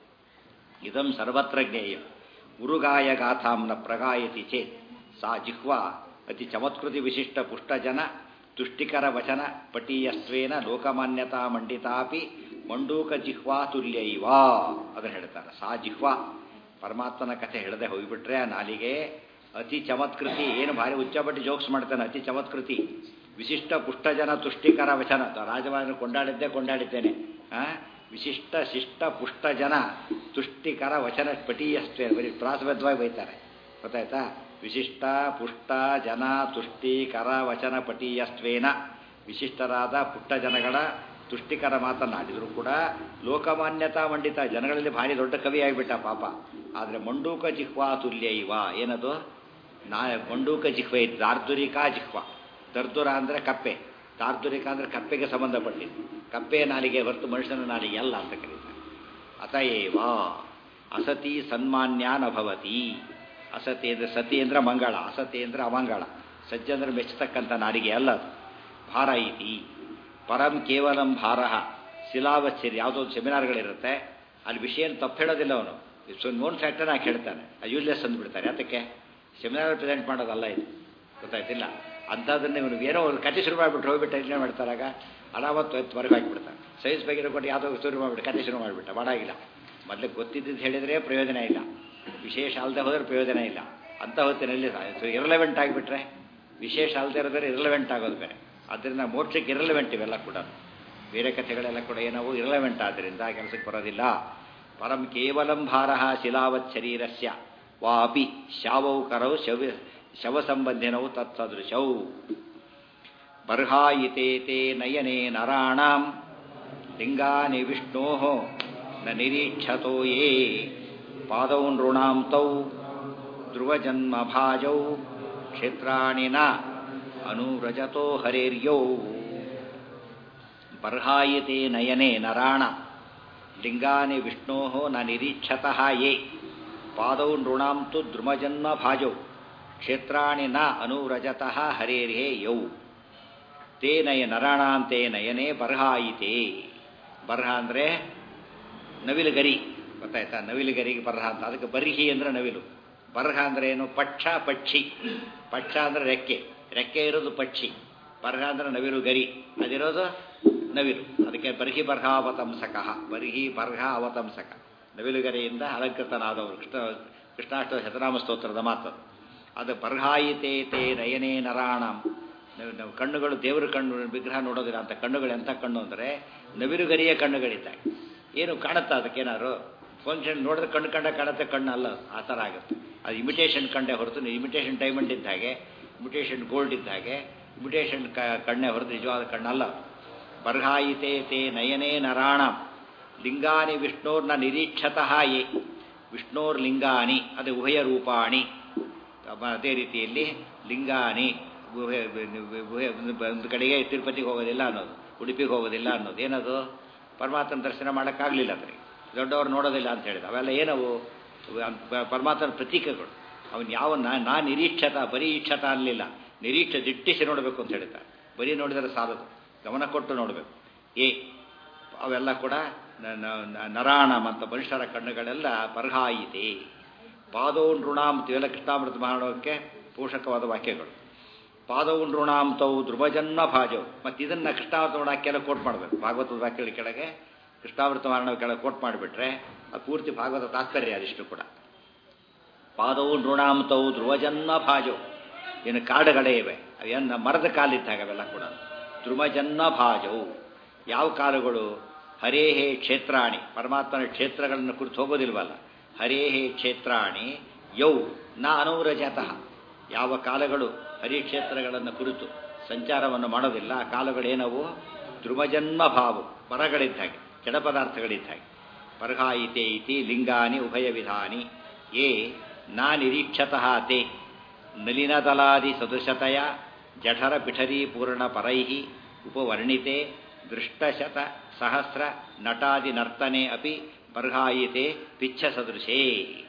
ಇದಂ ಸರ್ವತ್ರ ಜ್ಞೇಯ ಉರುಗಾಯ ಗಾಥಾಂನ ಪ್ರಗಾಯತಿ ಚೇತ್ ಸಾ ಜಿಹ್ವಾ ಅತಿ ಚಮತ್ಕೃತಿ ವಿಶಿಷ್ಟ ಪುಷ್ಟಜನ ತುಷ್ಟಿಕರ ವಚನ ಪಟೀಯಸ್ವೇನ ಲೋಕಮಾನ್ಯತಾ ಮಂಡಿತಾಪಿ ಮಂಡೂಕ ಜಿಹ್ವಾ ತುಲ್ಯೈವಾ ಅದನ್ನು ಹೇಳ್ತಾರೆ ಸಾ ಜಿಹ್ವಾ ಪರಮಾತ್ಮನ ಕಥೆ ಹೇಳದೆ ಹೋಗಿಬಿಟ್ರೆ ಆ ನಾಲಿಗೆ ಅತಿ ಚಮತ್ಕೃತಿ ಏನು ಭಾರಿ ಉಚ್ಚಪಟ್ಟಿ ಜೋಕ್ಸ್ ಮಾಡ್ತಾನೆ ಅತಿ ಚಮತ್ಕೃತಿ ವಿಶಿಷ್ಟ ಪುಷ್ಟಜನ ತುಷ್ಟಿಕರ ವಚನ ರಾಜವಾರನ್ನು ಕೊಂಡಾಡಿದ್ದೇ ಕೊಂಡಾಡಿದ್ದೇನೆ ಆ ವಿಶಿಷ್ಟ ಶಿಷ್ಟ ಪುಷ್ಟ ಜನ ತುಷ್ಟಿಕರ ವಚನ ಪಟೀಯಷ್ಟೇ ಬರೀ ಪ್ರಾಸಬದ್ಧವಾಗಿ ಬೈತಾರೆ ಗೊತ್ತಾಯ್ತಾ ವಿಶಿಷ್ಟ ಪುಷ್ಟ ಜನ ತುಷ್ಟಿಕರ ವಚನ ಪಟೀಯಸ್ತ್ವೇನ ವಿಶಿಷ್ಟರಾದ ಪುಟ್ಟ ಜನಗಳ ತುಷ್ಟಿಕರ ಮಾತನ್ನಾಡಿದ್ರು ಕೂಡ ಲೋಕಮಾನ್ಯತಾ ಮಂಡಿತ ಜನಗಳಲ್ಲಿ ಭಾರಿ ದೊಡ್ಡ ಕವಿ ಆಗಿಬಿಟ್ಟ ಪಾಪ ಆದರೆ ಮಂಡೂಕ ಜಿಹ್ವಾ ತುಲ್ಯ ಇವ ಏನದು ನಾ ಮಂಡೂಕ ಜಿಹ್ವೆ ದಾರ್ದುರಿಕಾ ಜಿಹ್ವಾ ದರ್ದುರ ಅಂದರೆ ಕಪ್ಪೆ ತಾರ್ದುರಿಕ ಅಂದರೆ ಕಪ್ಪೆಗೆ ಸಂಬಂಧಪಟ್ಟಿದ್ದು ಕಪ್ಪೆಯ ನಾಲಿಗೆ ಹೊರತು ಮನುಷ್ಯನ ನಾಲಿಗೆ ಅಲ್ಲ ಅಂತ ಕರೀತಾರೆ ಅತಯೇವ ಅಸತಿ ಸನ್ಮಾನ್ಯ ನಭವತಿ ಅಸತಿ ಅಂದರೆ ಸತಿ ಅಂದರೆ ಮಂಗಳ ಅಸತಿ ಅಂದರೆ ಅಮಂಗಳ ಸಜ್ಜ ಅಂದರೆ ಮೆಚ್ಚತಕ್ಕಂಥ ನಾಲಿಗೆ ಅಲ್ಲ ಅದು ಭಾರ ಇತಿ ಪರಂ ಕೇವಲಂ ಭಾರ ಶಿಲಾವಚ್ಛೇರಿ ಯಾವುದೋ ಒಂದು ಸೆಮಿನಾರ್ಗಳಿರುತ್ತೆ ಅಲ್ಲಿ ವಿಷಯ ತಪ್ಪು ಹೇಳೋದಿಲ್ಲ ಅವನು ಸೊ ನೋನ್ ಫ್ಯಾಕ್ಟರ್ ಹಾಕಿ ಹೇಳ್ತಾನೆ ಅದು ಯೂಸ್ಲೆಸ್ ಅಂದ್ಬಿಡ್ತಾರೆ ಅದಕ್ಕೆ ಸೆಮಿನಾರ್ ಪ್ರೆಸೆಂಟ್ ಮಾಡೋದಲ್ಲ ಇದು ಗೊತ್ತಾಯ್ತಿಲ್ಲ ಅಂಥದ್ದನ್ನೇ ಇವನು ಏನೋ ಒಂದು ಕತೆ ಶುರು ಮಾಡಿಬಿಟ್ಟು ಹೋಗ್ಬಿಟ್ಟು ಏನು ಮಾಡ್ತಾರಾಗ ಅನಾವತ್ತು ಎತ್ತು ಹೊರಗೆ ಹಾಕಿಬಿಡ್ತಾರೆ ಸೈನ್ಸ್ ಬಗ್ಗೆ ಕೊಟ್ಟು ಯಾವುದೋ ಶುರು ಮಾಡಿಬಿಟ್ಟು ಕತೆ ಶುರು ಮಾಡಿಬಿಟ್ಟ ಮಾಡಾಗಿಲ್ಲ ಮೊದಲು ಗೊತ್ತಿದ್ದು ಹೇಳಿದರೆ ಪ್ರಯೋಜನ ಇಲ್ಲ ವಿಶೇಷ ಅಲ್ಲದೆ ಹೋದರೆ ಪ್ರಯೋಜನ ಇಲ್ಲ ಅಂಥ ಹೊತ್ತಿನಲ್ಲಿ ಇರಲೆವೆಂಟ್ ಆಗಿಬಿಟ್ರೆ ವಿಶೇಷ ಅಲ್ಲದೆ ಇರೋದ್ರೆ ಇರಲೆವೆಂಟ್ ಆಗೋದು ಬೇರೆ ಆದ್ದರಿಂದ ಮೋಕ್ಷಕ್ಕೆ ಇರಲೆವೆಂಟ್ ಇವೆಲ್ಲ ಕೂಡ ಬೇರೆ ಕಥೆಗಳೆಲ್ಲ ಕೂಡ ಏನವು ಇರಲೆವೆಂಟ್ ಆದ್ದರಿಂದ ಕೆಲಸಕ್ಕೆ ಬರೋದಿಲ್ಲ ಪರಂ ಕೇವಲಂ ಭಾರ ಶಿಲಾವತ್ ಶರೀರಸ್ಯ ವಾಪಿ ಶಾವೌ ಕರೌ ಶವ ಶವ ಸಂಬಂಧಿನವು ತತ್ಸದೃಶೌ ಬರ್ಹಾಯಿತೇತೆ ನಯನೆ ನರಾಣಾಂ ಲಿಂಗಾನಿ ವಿಷ್ಣೋ ನ ನಿರೀಕ್ಷತೋ ಯೇ ಪಾದೌ ನೃಣಾಂ ತೌ ಧ್ರುವಜನ್ಮಭಾಜೌ ಕ್ಷೇತ್ರಾಣಿ ನ ಅನುವ್ರಜತೋ ಹರೇರ್ಯೌ ಬರ್ಹಾಯಿತೆ ನಯನೆ ನರಾಣ ಲಿಂಗಾನಿ ವಿಷ್ಣೋ ನ ನಿರೀಕ್ಷತಃ ಯೇ ಪಾದೌ ನೃಣಾಂ ತು ದ್ರುಮಜನ್ಮಭಾಜೌ ಕ್ಷೇತ್ರಾಣಿ ನ ಅನುವ್ರಜತಃ ಹರೇರ್ಹೇ ಯೌ ತೇ ನಯ ನರಾಣಾಂತೆ ನಯನೇ ಬರ್ಹಾಯಿತೆ ಬರ್ಹ ಅಂದರೆ ನವಿಲುಗರಿ ಗೊತ್ತಾಯ್ತಾ ನವಿಲುಗರಿಗೆ ಬರ್ಹ ಅಂತ ಅದಕ್ಕೆ ಬರ್ಹಿ ಅಂದರೆ ನವಿಲು ಬರ್ಹ ಅಂದರೆ ಏನು ಪಕ್ಷ ಪಕ್ಷಿ ಪಕ್ಷ ಅಂದರೆ ರೆಕ್ಕೆ ರೆಕ್ಕೆ ಇರೋದು ಪಕ್ಷಿ ಬರ್ಹ ಅಂದರೆ ನವಿಲು ಗರಿ ಅದಿರೋದು ನವಿಲು ಅದಕ್ಕೆ ಬರ್ಹಿ ಬರ್ಹ ಅವತಂಸಕ ಬರ್ಹಿ ಬರ್ಹ ಅವತಂಸಕ ನವಿಲುಗರಿಯಿಂದ ಅಲಂಕೃತನಾದವರು ಕೃಷ್ಣ ಕೃಷ್ಣಾಷ್ಟ ಶತನಾಮ ಸ್ತೋತ್ರದ ಮಾತು ಅದು ಬರ್ಹಾಯಿತೇ ತೇ ನಯನೇ ನರಾಣಂ ನಾವು ಕಣ್ಣುಗಳು ದೇವರ ಕಣ್ಣು ವಿಗ್ರಹ ನೋಡೋದಿಲ್ಲ ಅಂತ ಕಣ್ಣುಗಳು ಎಂಥ ಕಣ್ಣು ಅಂದರೆ ನವಿಲುಗರಿಯ ಕಣ್ಣುಗಳಿದ್ದಾಗ ಏನು ಕಾಣುತ್ತಾ ಅದಕ್ಕೇನಾದ್ರು ಫಂಕ್ಷನ್ ನೋಡಿದ್ರೆ ಕಣ್ಣು ಕಂಡ ಕಾಣುತ್ತೆ ಕಣ್ಣು ಅಲ್ಲ ಆ ಥರ ಆಗುತ್ತೆ ಅದು ಇಮಿಟೇಷನ್ ಕಂಡೆ ಹೊರತು ಇಮಿಟೇಷನ್ ಡೈಮಂಡ್ ಇದ್ದ ಹಾಗೆ ಇಮಿಟೇಷನ್ ಗೋಲ್ಡ್ ಇದ್ದ ಹಾಗೆ ಇಮಿಟೇಷನ್ ಕಣ್ಣೆ ಹೊರತು ನಿಜವಾದ ಕಣ್ಣಲ್ಲ ಬರ್ಹಾಯಿತೆ ತೇ ನಯನೇ ನರಾಣ ಲಿಂಗಾನಿ ವಿಷ್ಣೋರ್ನ ನಿರೀಕ್ಷತಃ ಯೇ ವಿಷ್ಣೋರ್ ಲಿಂಗಾನಿ ಅದು ಉಭಯ ರೂಪಾಣಿ ಅದೇ ರೀತಿಯಲ್ಲಿ ಲಿಂಗಾನಿ ಒಂದು ಕಡೆಗೆ ತಿರುಪತಿಗೆ ಹೋಗೋದಿಲ್ಲ ಅನ್ನೋದು ಉಡುಪಿಗೆ ಹೋಗೋದಿಲ್ಲ ಅನ್ನೋದು ಏನದು ಪರಮಾತ್ಮನ ದರ್ಶನ ಮಾಡೋಕ್ಕಾಗಲಿಲ್ಲ ಅಂದರೆ ದೊಡ್ಡವರು ನೋಡೋದಿಲ್ಲ ಅಂತ ಹೇಳಿದ ಅವೆಲ್ಲ ಏನವು ಪರಮಾತ್ಮನ ಪ್ರತೀಕಗಳು ಅವನು ಯಾವ ನಾ ನಿರೀಕ್ಷತ ಬರೀ ಇಚ್ಛತ ಅನ್ನಲಿಲ್ಲ ನಿರೀಕ್ಷ ದಿಟ್ಟಿಸಿ ನೋಡಬೇಕು ಅಂತ ಹೇಳ್ತಾರೆ ಬರೀ ನೋಡಿದರೆ ಸಾಲದು ಗಮನ ಕೊಟ್ಟು ನೋಡಬೇಕು ಏ ಅವೆಲ್ಲ ಕೂಡ ನರಾಣಂ ಅಂತ ಮನುಷ್ಯರ ಕಣ್ಣುಗಳೆಲ್ಲ ಬರ್ಹಾಯಿತೆ ಪಾದೋ ನೃಣಾಂ ಇವೆಲ್ಲ ಕೃಷ್ಣಾಮೃತ ಮಾಡೋಕ್ಕೆ ಪೋಷಕವಾದ ವಾಕ್ಯಗಳು ಪಾದವು ನೃಣಾಂತವು ಧ್ರುವಜನ್ಮ ಭಾಜವು ಮತ್ತು ಇದನ್ನು ಕೃಷ್ಣಾವೃತ ಮಾಡೋಕ್ಕೆಲ್ಲ ಕೋಟ್ ಮಾಡಬೇಕು ಭಾಗವತದ ವಾಕ್ಯಗಳ ಕೆಳಗೆ ಕೃಷ್ಣಾವೃತ ಮಾಡೋ ಕೆಳಗೆ ಕೋಟ್ ಮಾಡಿಬಿಟ್ರೆ ಅದು ಪೂರ್ತಿ ಭಾಗವತ ತಾತ್ಪರ್ಯ ಅದಿಷ್ಟು ಕೂಡ ಪಾದವು ನೃಣಾಂತವು ಧ್ರುವಜನ್ಮ ಭಾಜವು ಇನ್ನು ಕಾಡುಗಳೇ ಇವೆ ಅವೇನು ಮರದ ಕಾಲಿದ್ದಾಗ ಅವೆಲ್ಲ ಕೂಡ ಧ್ರುವಜನ್ಮ ಭಾಜವು ಯಾವ ಕಾಲುಗಳು ಹರೇಹೇ ಕ್ಷೇತ್ರಾಣಿ ಪರಮಾತ್ಮನ ಕ್ಷೇತ್ರಗಳನ್ನು ಕುರಿತು ಹೋಗೋದಿಲ್ವಲ್ಲ ಹರೇಹೇ ಕ್ಷೇತ್ರಾಣಿ ಯೌ ನ ಅನೌರಜತಃ ಯಾವ ಕಾಲಗಳು ಹರಿಕ್ಷೇತ್ರಗಳನ್ನು ಕುರಿತು ಸಂಚಾರವನ್ನು ಮಾಡೋದಿಲ್ಲ ಆ ಕಾಲಗಳೇನವು ಧ್ರುವಜನ್ಮ ಭಾವು ಮರಗಳಿದ್ದಾಗೆ ಜಡ ಪದಾರ್ಥಗಳಿದ್ದಾಗೆ ಪರ್ಹಾಯಿತೆ ಇತಿ ಲಿಂಗಾನಿ ಉಭಯ ವಿಧಾನಿ ಯೇ ನಾ ನಿರೀಕ್ಷತಃ ತೇ ನಲಿನದಲಾದಿ ಸದೃಶತೆಯ ಜಠರ ಪಿಠರೀ ಪೂರ್ಣ ಪರೈ ಉಪವರ್ಣಿತೆ ದೃಷ್ಟಶತ ಸಹಸ್ರ ನಟಾದಿ ನರ್ತನೆ ಅಪಿ ಬರ್ಹಾಯಿತೆ ಪಿಚ್ಛ ಸದೃಶೇ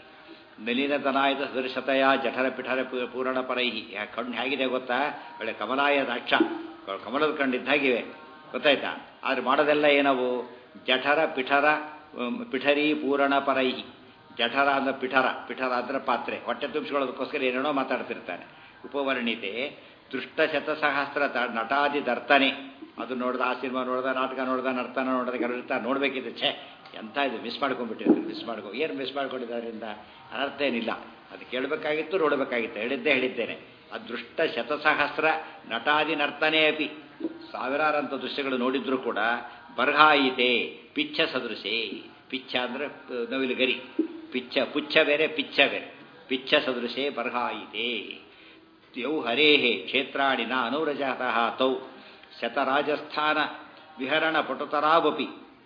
ನಲಿನತನಾಯದ ಸದೃಶತೆಯ ಜಠರ ಪಿಠರ ಪೂರ್ಣ ಪರೈ ಕಣ್ಣು ಹೇಗಿದೆ ಗೊತ್ತಾ ಒಳ್ಳೆ ಕಮಲಾಯ ದಾಕ್ಷ ಕಮಲದ ಕಣ್ಣಿದ್ದಾಗಿವೆ ಗೊತ್ತಾಯ್ತಾ ಆದ್ರೆ ಮಾಡೋದೆಲ್ಲ ಏನವು ಜಠರ ಪಿಠರ ಪಿಠರಿ ಪೂರಣ ಪರೈ ಜಠರ ಅಂದ್ರೆ ಪಿಠರ ಪಿಠರ ಅಂದ್ರೆ ಪಾತ್ರೆ ಹೊಟ್ಟೆ ತುಂಬಿಸ್ಕೊಳ್ಳೋದಕ್ಕೋಸ್ಕರ ಏನೇನೋ ಮಾತಾಡ್ತಿರ್ತಾನೆ ಉಪವರ್ಣಿತೆ ದೃಷ್ಟ ಶತಸಹಸ್ರ ನಟಾದಿ ದರ್ತನೆ ಅದು ನೋಡ್ದ ಆ ಸಿನಿಮಾ ನೋಡ್ದ ನಾಟಕ ನೋಡ್ದ ನರ್ತನ ನೋಡ್ದ ಕೆಲವಿರ್ತಾರೆ ನೋಡ್ಬೇಕಿದೆ ಛೇ ಎಂತ ಇದು ಮಿಸ್ ಮಾಡ್ಕೊಂಡ್ಬಿಟ್ಟಿರ್ತಾರೆ ಮಿಸ್ ಮಾಡ್ಕೊ ಏನು ಮಿಸ್ ಮಾಡ್ಕೊಂಡಿದ್ದಾರಿಂದ ಅನರ್ಥ ಏನಿಲ್ಲ ಅದು ಕೇಳಬೇಕಾಗಿತ್ತು ನೋಡಬೇಕಾಗಿತ್ತು ಹೇಳಿದ್ದೇ ಹೇಳಿದ್ದೇನೆ ಅದೃಷ್ಟ ಶತಸಹಸ್ರ ನಟಾದಿ ನರ್ತನೆ ಅಪಿ ಸಾವಿರಾರಂಥ ದೃಶ್ಯಗಳು ನೋಡಿದ್ರು ಕೂಡ ಬರ್ಹಾಯಿತೆ ಪಿಚ್ಛ ಸದೃಶೇ ಪಿಚ್ಛ ಅಂದ್ರೆ ನವಿಲು ಗರಿ ಪಿಚ್ಚ ಪುಚ್ಛ ಬೇರೆ ಪಿಚ್ಚ ಬೇರೆ ಪಿಚ್ಛ ಸದೃಶೇ ಬರ್ಹಾಯಿತೆ ಯೌ ಹರೇಹೇ ಕ್ಷೇತ್ರಾಣಿ ನ ಅನುರಜಾತಃ ತೌ ಶತರಾಜಸ್ಥಾನ ವಿಹರಣ ಪಟುತರಾವಪಿ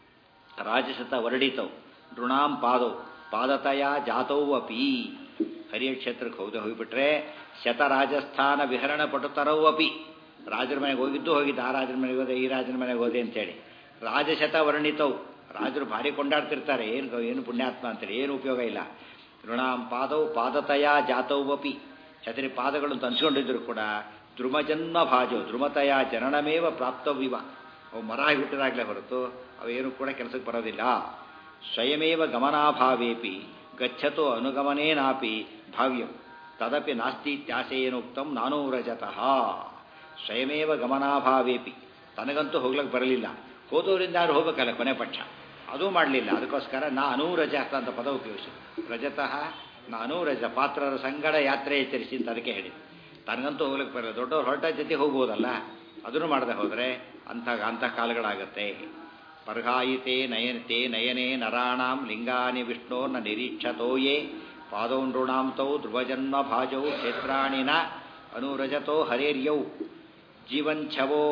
ರಾಜಶತ ವರ್ಣಿತೌ ನೃಣಾಂ ಪಾದೌ ಪಾದತಯ ಜಾತೌ ಅಪಿ ಹರಿಯ ಕ್ಷೇತ್ರಕ್ಕೆ ಹೋದ ಹೋಗಿಬಿಟ್ರೆ ಶತರಾಜಸ್ಥಾನ ವಿಹರಣ ಪಟುತರೌ ಅಪಿ ರಾಜರ ಮನೆಗೆ ಹೋಗಿದ್ದು ಹೋಗಿದ್ದು ಆ ರಾಜರ ಮನೆಗೆ ಹೋದೆ ಈ ರಾಜರ ಮನೆಗೆ ಹೋದೆ ಅಂತೇಳಿ ರಾಜಶತ ವರ್ಣಿತವು ರಾಜರು ಭಾರಿ ಕೊಂಡಾಡ್ತಿರ್ತಾರೆ ಏನು ಏನು ಪುಣ್ಯಾತ್ಮ ಅಂತೇಳಿ ಏನು ಉಪಯೋಗ ಇಲ್ಲ ಋಣಾಂ ಪಾದವು ಪಾದತಯ ಜಾತೌವಪಿ ಛತ್ರಿ ಪಾದಗಳನ್ನು ತಂಚ್ಕೊಂಡಿದ್ರು ಕೂಡ ಧ್ರುಮಜನ್ಮ ಭಾಜವು ಧ್ರುಮತಯ ಜನನಮೇವ ಪ್ರಾಪ್ತವಿವ ಅವು ಮರ ಆಗಿ ಹುಟ್ಟಿದಾಗಲೇ ಹೊರತು ಅವೇನು ಕೂಡ ಕೆಲಸಕ್ಕೆ ಬರೋದಿಲ್ಲ ಸ್ವಯಮೇವ ಗಮನಾಭಾವೇಪಿ ಗಚ್ಚತೋ ಅನುಗಮನೇನಾಪಿ ಭಾವ್ಯಂ ತದಪಿ ನಾಸ್ತೀತ್ಯಾಸೇನೋಕ್ತಂ ನಾನೂರಜತಃ ಸ್ವಯಮೇವ ಗಮನಾಭಾವೇಪಿ ತನಗಂತೂ ಹೋಗ್ಲಿಕ್ಕೆ ಬರಲಿಲ್ಲ ಹೋದವರಿಂದ ಯಾರು ಹೋಗ್ಬೇಕಲ್ಲ ಕೊನೆ ಪಕ್ಷ ಅದೂ ಮಾಡಲಿಲ್ಲ ಅದಕ್ಕೋಸ್ಕರ ನಾ ಅನೂರಜ ಅಂತ ಪದ ಉಪಯೋಗಿಸಿ ರಜತಃ ನಾ ಅನೂರಜ ಪಾತ್ರರ ಸಂಗಡ ಯಾತ್ರೆ ಎಚ್ಚರಿಸಿ ಅಂತ ಅದಕ್ಕೆ ಹೇಳಿದೆ ತನಗಂತೂ ಹೋಗ್ಲಿಕ್ಕೆ ಬರಲ್ಲ ದೊಡ್ಡವ್ರು ಹೊರಟ ಜೊತೆ ಹೋಗ್ಬೋದಲ್ಲ ಅದನ್ನು ಮಾಡದೆ ಹೋದರೆ ಅಂಥ ಅಂಥ ಕಾಲಗಳಾಗತ್ತೆ ಪರ್ಹಾಯಿತೆ ನಯನತೆ ನಯನೆ ನರಾಣಾಂ ಲಿಂಗಾನಿ ವಿಷ್ಣೋರ್ನ ನಿರೀಕ್ಷತೋಯೇ ಪಾದೌಂಡ್ರುಣಾಂ ತೌ ಧ್ರುವಜನ್ಮ ಭಾಜೌ ಕ್ಷೇತ್ರಾಣಿನ ಅನುರಜತೋ ಹರೇರ್ಯೌ ಜೀವಂಛವೋ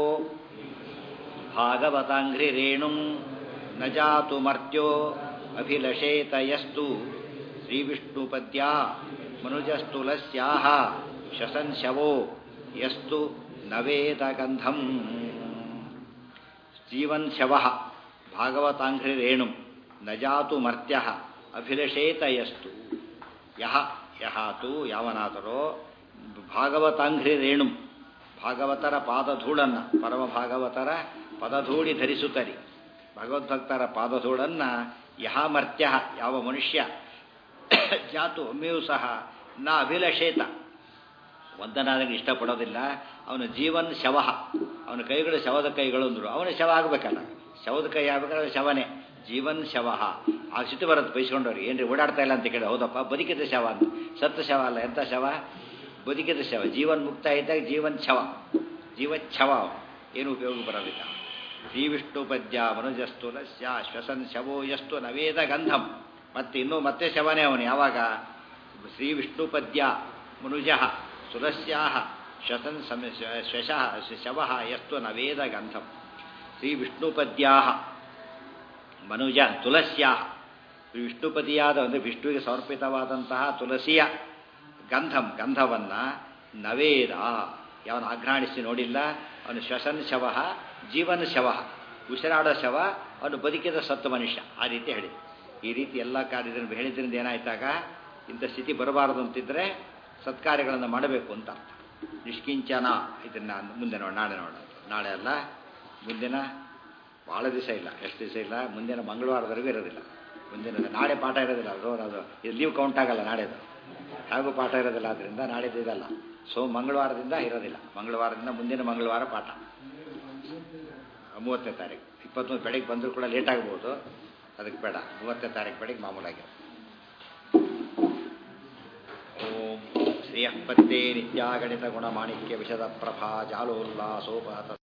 ಭಾಗವತಾಂಘ್ರಿ ರೇಣುಂ ನ ಜಾತು ಮರ್ತ್ಯೋ ಅಭಿಲಷೇತ ಯಸ್ತು ಶ್ರೀವಿಷ್ಣುಪದ್ಯ ಮನುಜಸ್ತುಲಸ್ಯಾಹ ಶಸಂಶವೋ ಯಸ್ತು ನವೇದ ಗಂಧಂ ಜೀವನ್ಶವ ಭಾಗವತಾಂಘ್ರಿ ರೇಣು ನ ಜಾತು ಮರ್ತ್ಯ ಅಭಿಲಷೇತ ಯಸ್ತು ಯಹ ಯಹ ತು ಯಾವನಾದರೋ ಭಾಗವತಾಂಘ್ರಿ ರೇಣು ಭಾಗವತರ ಪಾದಧೂಳನ್ನು ಪರಮ ಭಾಗವತರ ಪದಧೂಳಿ ಧರಿಸುತ್ತರಿ ಭಗವದ್ಭಕ್ತರ ಪಾದಧೂಳನ್ನು ಯಹ ಮರ್ತ್ಯ ಯಾವ ಮನುಷ್ಯ ಜಾತು ಒಮ್ಮೆಯೂ ಸಹ ನ ಅಭಿಲಷೇತ ವಂದನಾದಾಗ ಇಷ್ಟಪಡೋದಿಲ್ಲ ಅವನ ಜೀವನ್ ಶವ ಅವನ ಕೈಗಳು ಶವದ ಕೈಗಳು ಅಂದರು ಅವನ ಶವ ಆಗಬೇಕಲ್ಲ ಶವದ ಕೈ ಆಗ್ಬೇಕಾದ್ರೆ ಶವನೇ ಜೀವನ್ ಶವ ಆ ಸಿಟ್ಟು ಬರುತ್ತೆ ಬೈಸ್ಕೊಂಡವ್ರಿಗೆ ಏನ್ರಿ ಓಡಾಡ್ತಾ ಇಲ್ಲ ಅಂತ ಕೇಳಿ ಹೌದಪ್ಪ ಬದುಕಿದ ಶವ ಅಂತ ಸತ್ತ ಶವ ಅಲ್ಲ ಎಂಥ ಶವ ಬದುಕಿದ ಶವ ಜೀವನ್ ಮುಕ್ತ ಇದ್ದಾಗ ಜೀವನ್ ಶವ ಜೀವಚ್ಛವ ಏನು ಉಪಯೋಗ ಬರೋದಿಲ್ಲ ಶ್ರೀ ವಿಷ್ಣು ಪದ್ಯ ಮನುಜಸ್ತು ಲಸ್ಯ ಶ್ವಸನ್ ಶವೋ ಎಷ್ಟು ನವೇದ ಗಂಧಂ ಮತ್ತೆ ಇನ್ನೂ ಮತ್ತೆ ಶವನೇ ಅವನು ಯಾವಾಗ ಶ್ರೀ ವಿಷ್ಣು ಪದ್ಯ ಮನುಜ ಸುರಸ್ಯಾ ಶ್ವಸನ್ ಸಮ ಶ್ವಶಃ ಶವ ಎಷ್ಟು ನವೇದ ಗಂಧಂ ಶ್ರೀ ವಿಷ್ಣುಪದ್ಯಾ ಮನುಜ ತುಳಸ್ಯಾ ವಿಷ್ಣುಪದಿಯಾದ ಅಂದರೆ ವಿಷ್ಣುವಿಗೆ ಸಮರ್ಪಿತವಾದಂತಹ ತುಳಸಿಯ ಗಂಧಂ ಗಂಧವನ್ನು ನವೇದ ಯಾವನು ಆಘ್ರಾಣಿಸಿ ನೋಡಿಲ್ಲ ಅವನು ಶ್ವಸನ್ ಶವ ಜೀವನ ಶವ ಉಸಿರಾಡೋ ಶವ ಅವನು ಬದುಕಿದ ಸತ್ತು ಮನುಷ್ಯ ಆ ರೀತಿ ಹೇಳಿದ ಈ ರೀತಿ ಎಲ್ಲ ಕಾರ್ಯದಲ್ಲಿ ಹೇಳಿದ್ರಿಂದ ಏನಾಯ್ತಾಗ ಇಂಥ ಸ್ಥಿತಿ ಬರಬಾರದು ಅಂತಿದ್ರೆ ಸತ್ಕಾರ್ಯಗಳನ್ನು ಮಾಡಬೇಕು ಅಂತ ಅರ್ಥ ನಿಷ್ಕಿಂಚನ ಇದನ್ನು ಮುಂದೆ ನೋಡ ನಾಳೆ ನೋಡ ನಾಳೆ ಅಲ್ಲ ಮುಂದಿನ ಭಾಳ ದಿವಸ ಇಲ್ಲ ಎಷ್ಟು ದಿವಸ ಇಲ್ಲ ಮುಂದಿನ ಮಂಗಳವಾರದವರೆಗೂ ಇರೋದಿಲ್ಲ ಮುಂದಿನ ನಾಳೆ ಪಾಠ ಇರೋದಿಲ್ಲ ಅದು ಅದು ಇದು ಲೀವ್ ಕೌಂಟ್ ಆಗಲ್ಲ ನಾಳೆದು ಹಾಗೂ ಪಾಠ ಇರೋದಿಲ್ಲ ಆದ್ದರಿಂದ ನಾಳೆದು ಇದಲ್ಲ ಸೊ ಮಂಗಳವಾರದಿಂದ ಇರೋದಿಲ್ಲ ಮಂಗಳವಾರದಿಂದ ಮುಂದಿನ ಮಂಗಳವಾರ ಪಾಠ ಮೂವತ್ತನೇ ತಾರೀಕು ಇಪ್ಪತ್ತ್ಮೂರು ಬೆಳಗ್ಗೆ ಬಂದರೂ ಕೂಡ ಲೇಟ್ ಆಗ್ಬೋದು ಅದಕ್ಕೆ ಬೇಡ ಮೂವತ್ತನೇ ತಾರೀಕು ಬೆಳಗ್ಗೆ ಮಾಮೂಲಾಗಿ ಓಂ ಶ್ರಿಯಃ ಪತ್ತೇ ನಿತ್ಯಾಗಣಿತ ಗುಣಮಾಣಿಕ್ಯ ವಿಶದ ಪ್ರಭಾ ಜಾಲೋಲ್ಲಾಸೋಪಹತ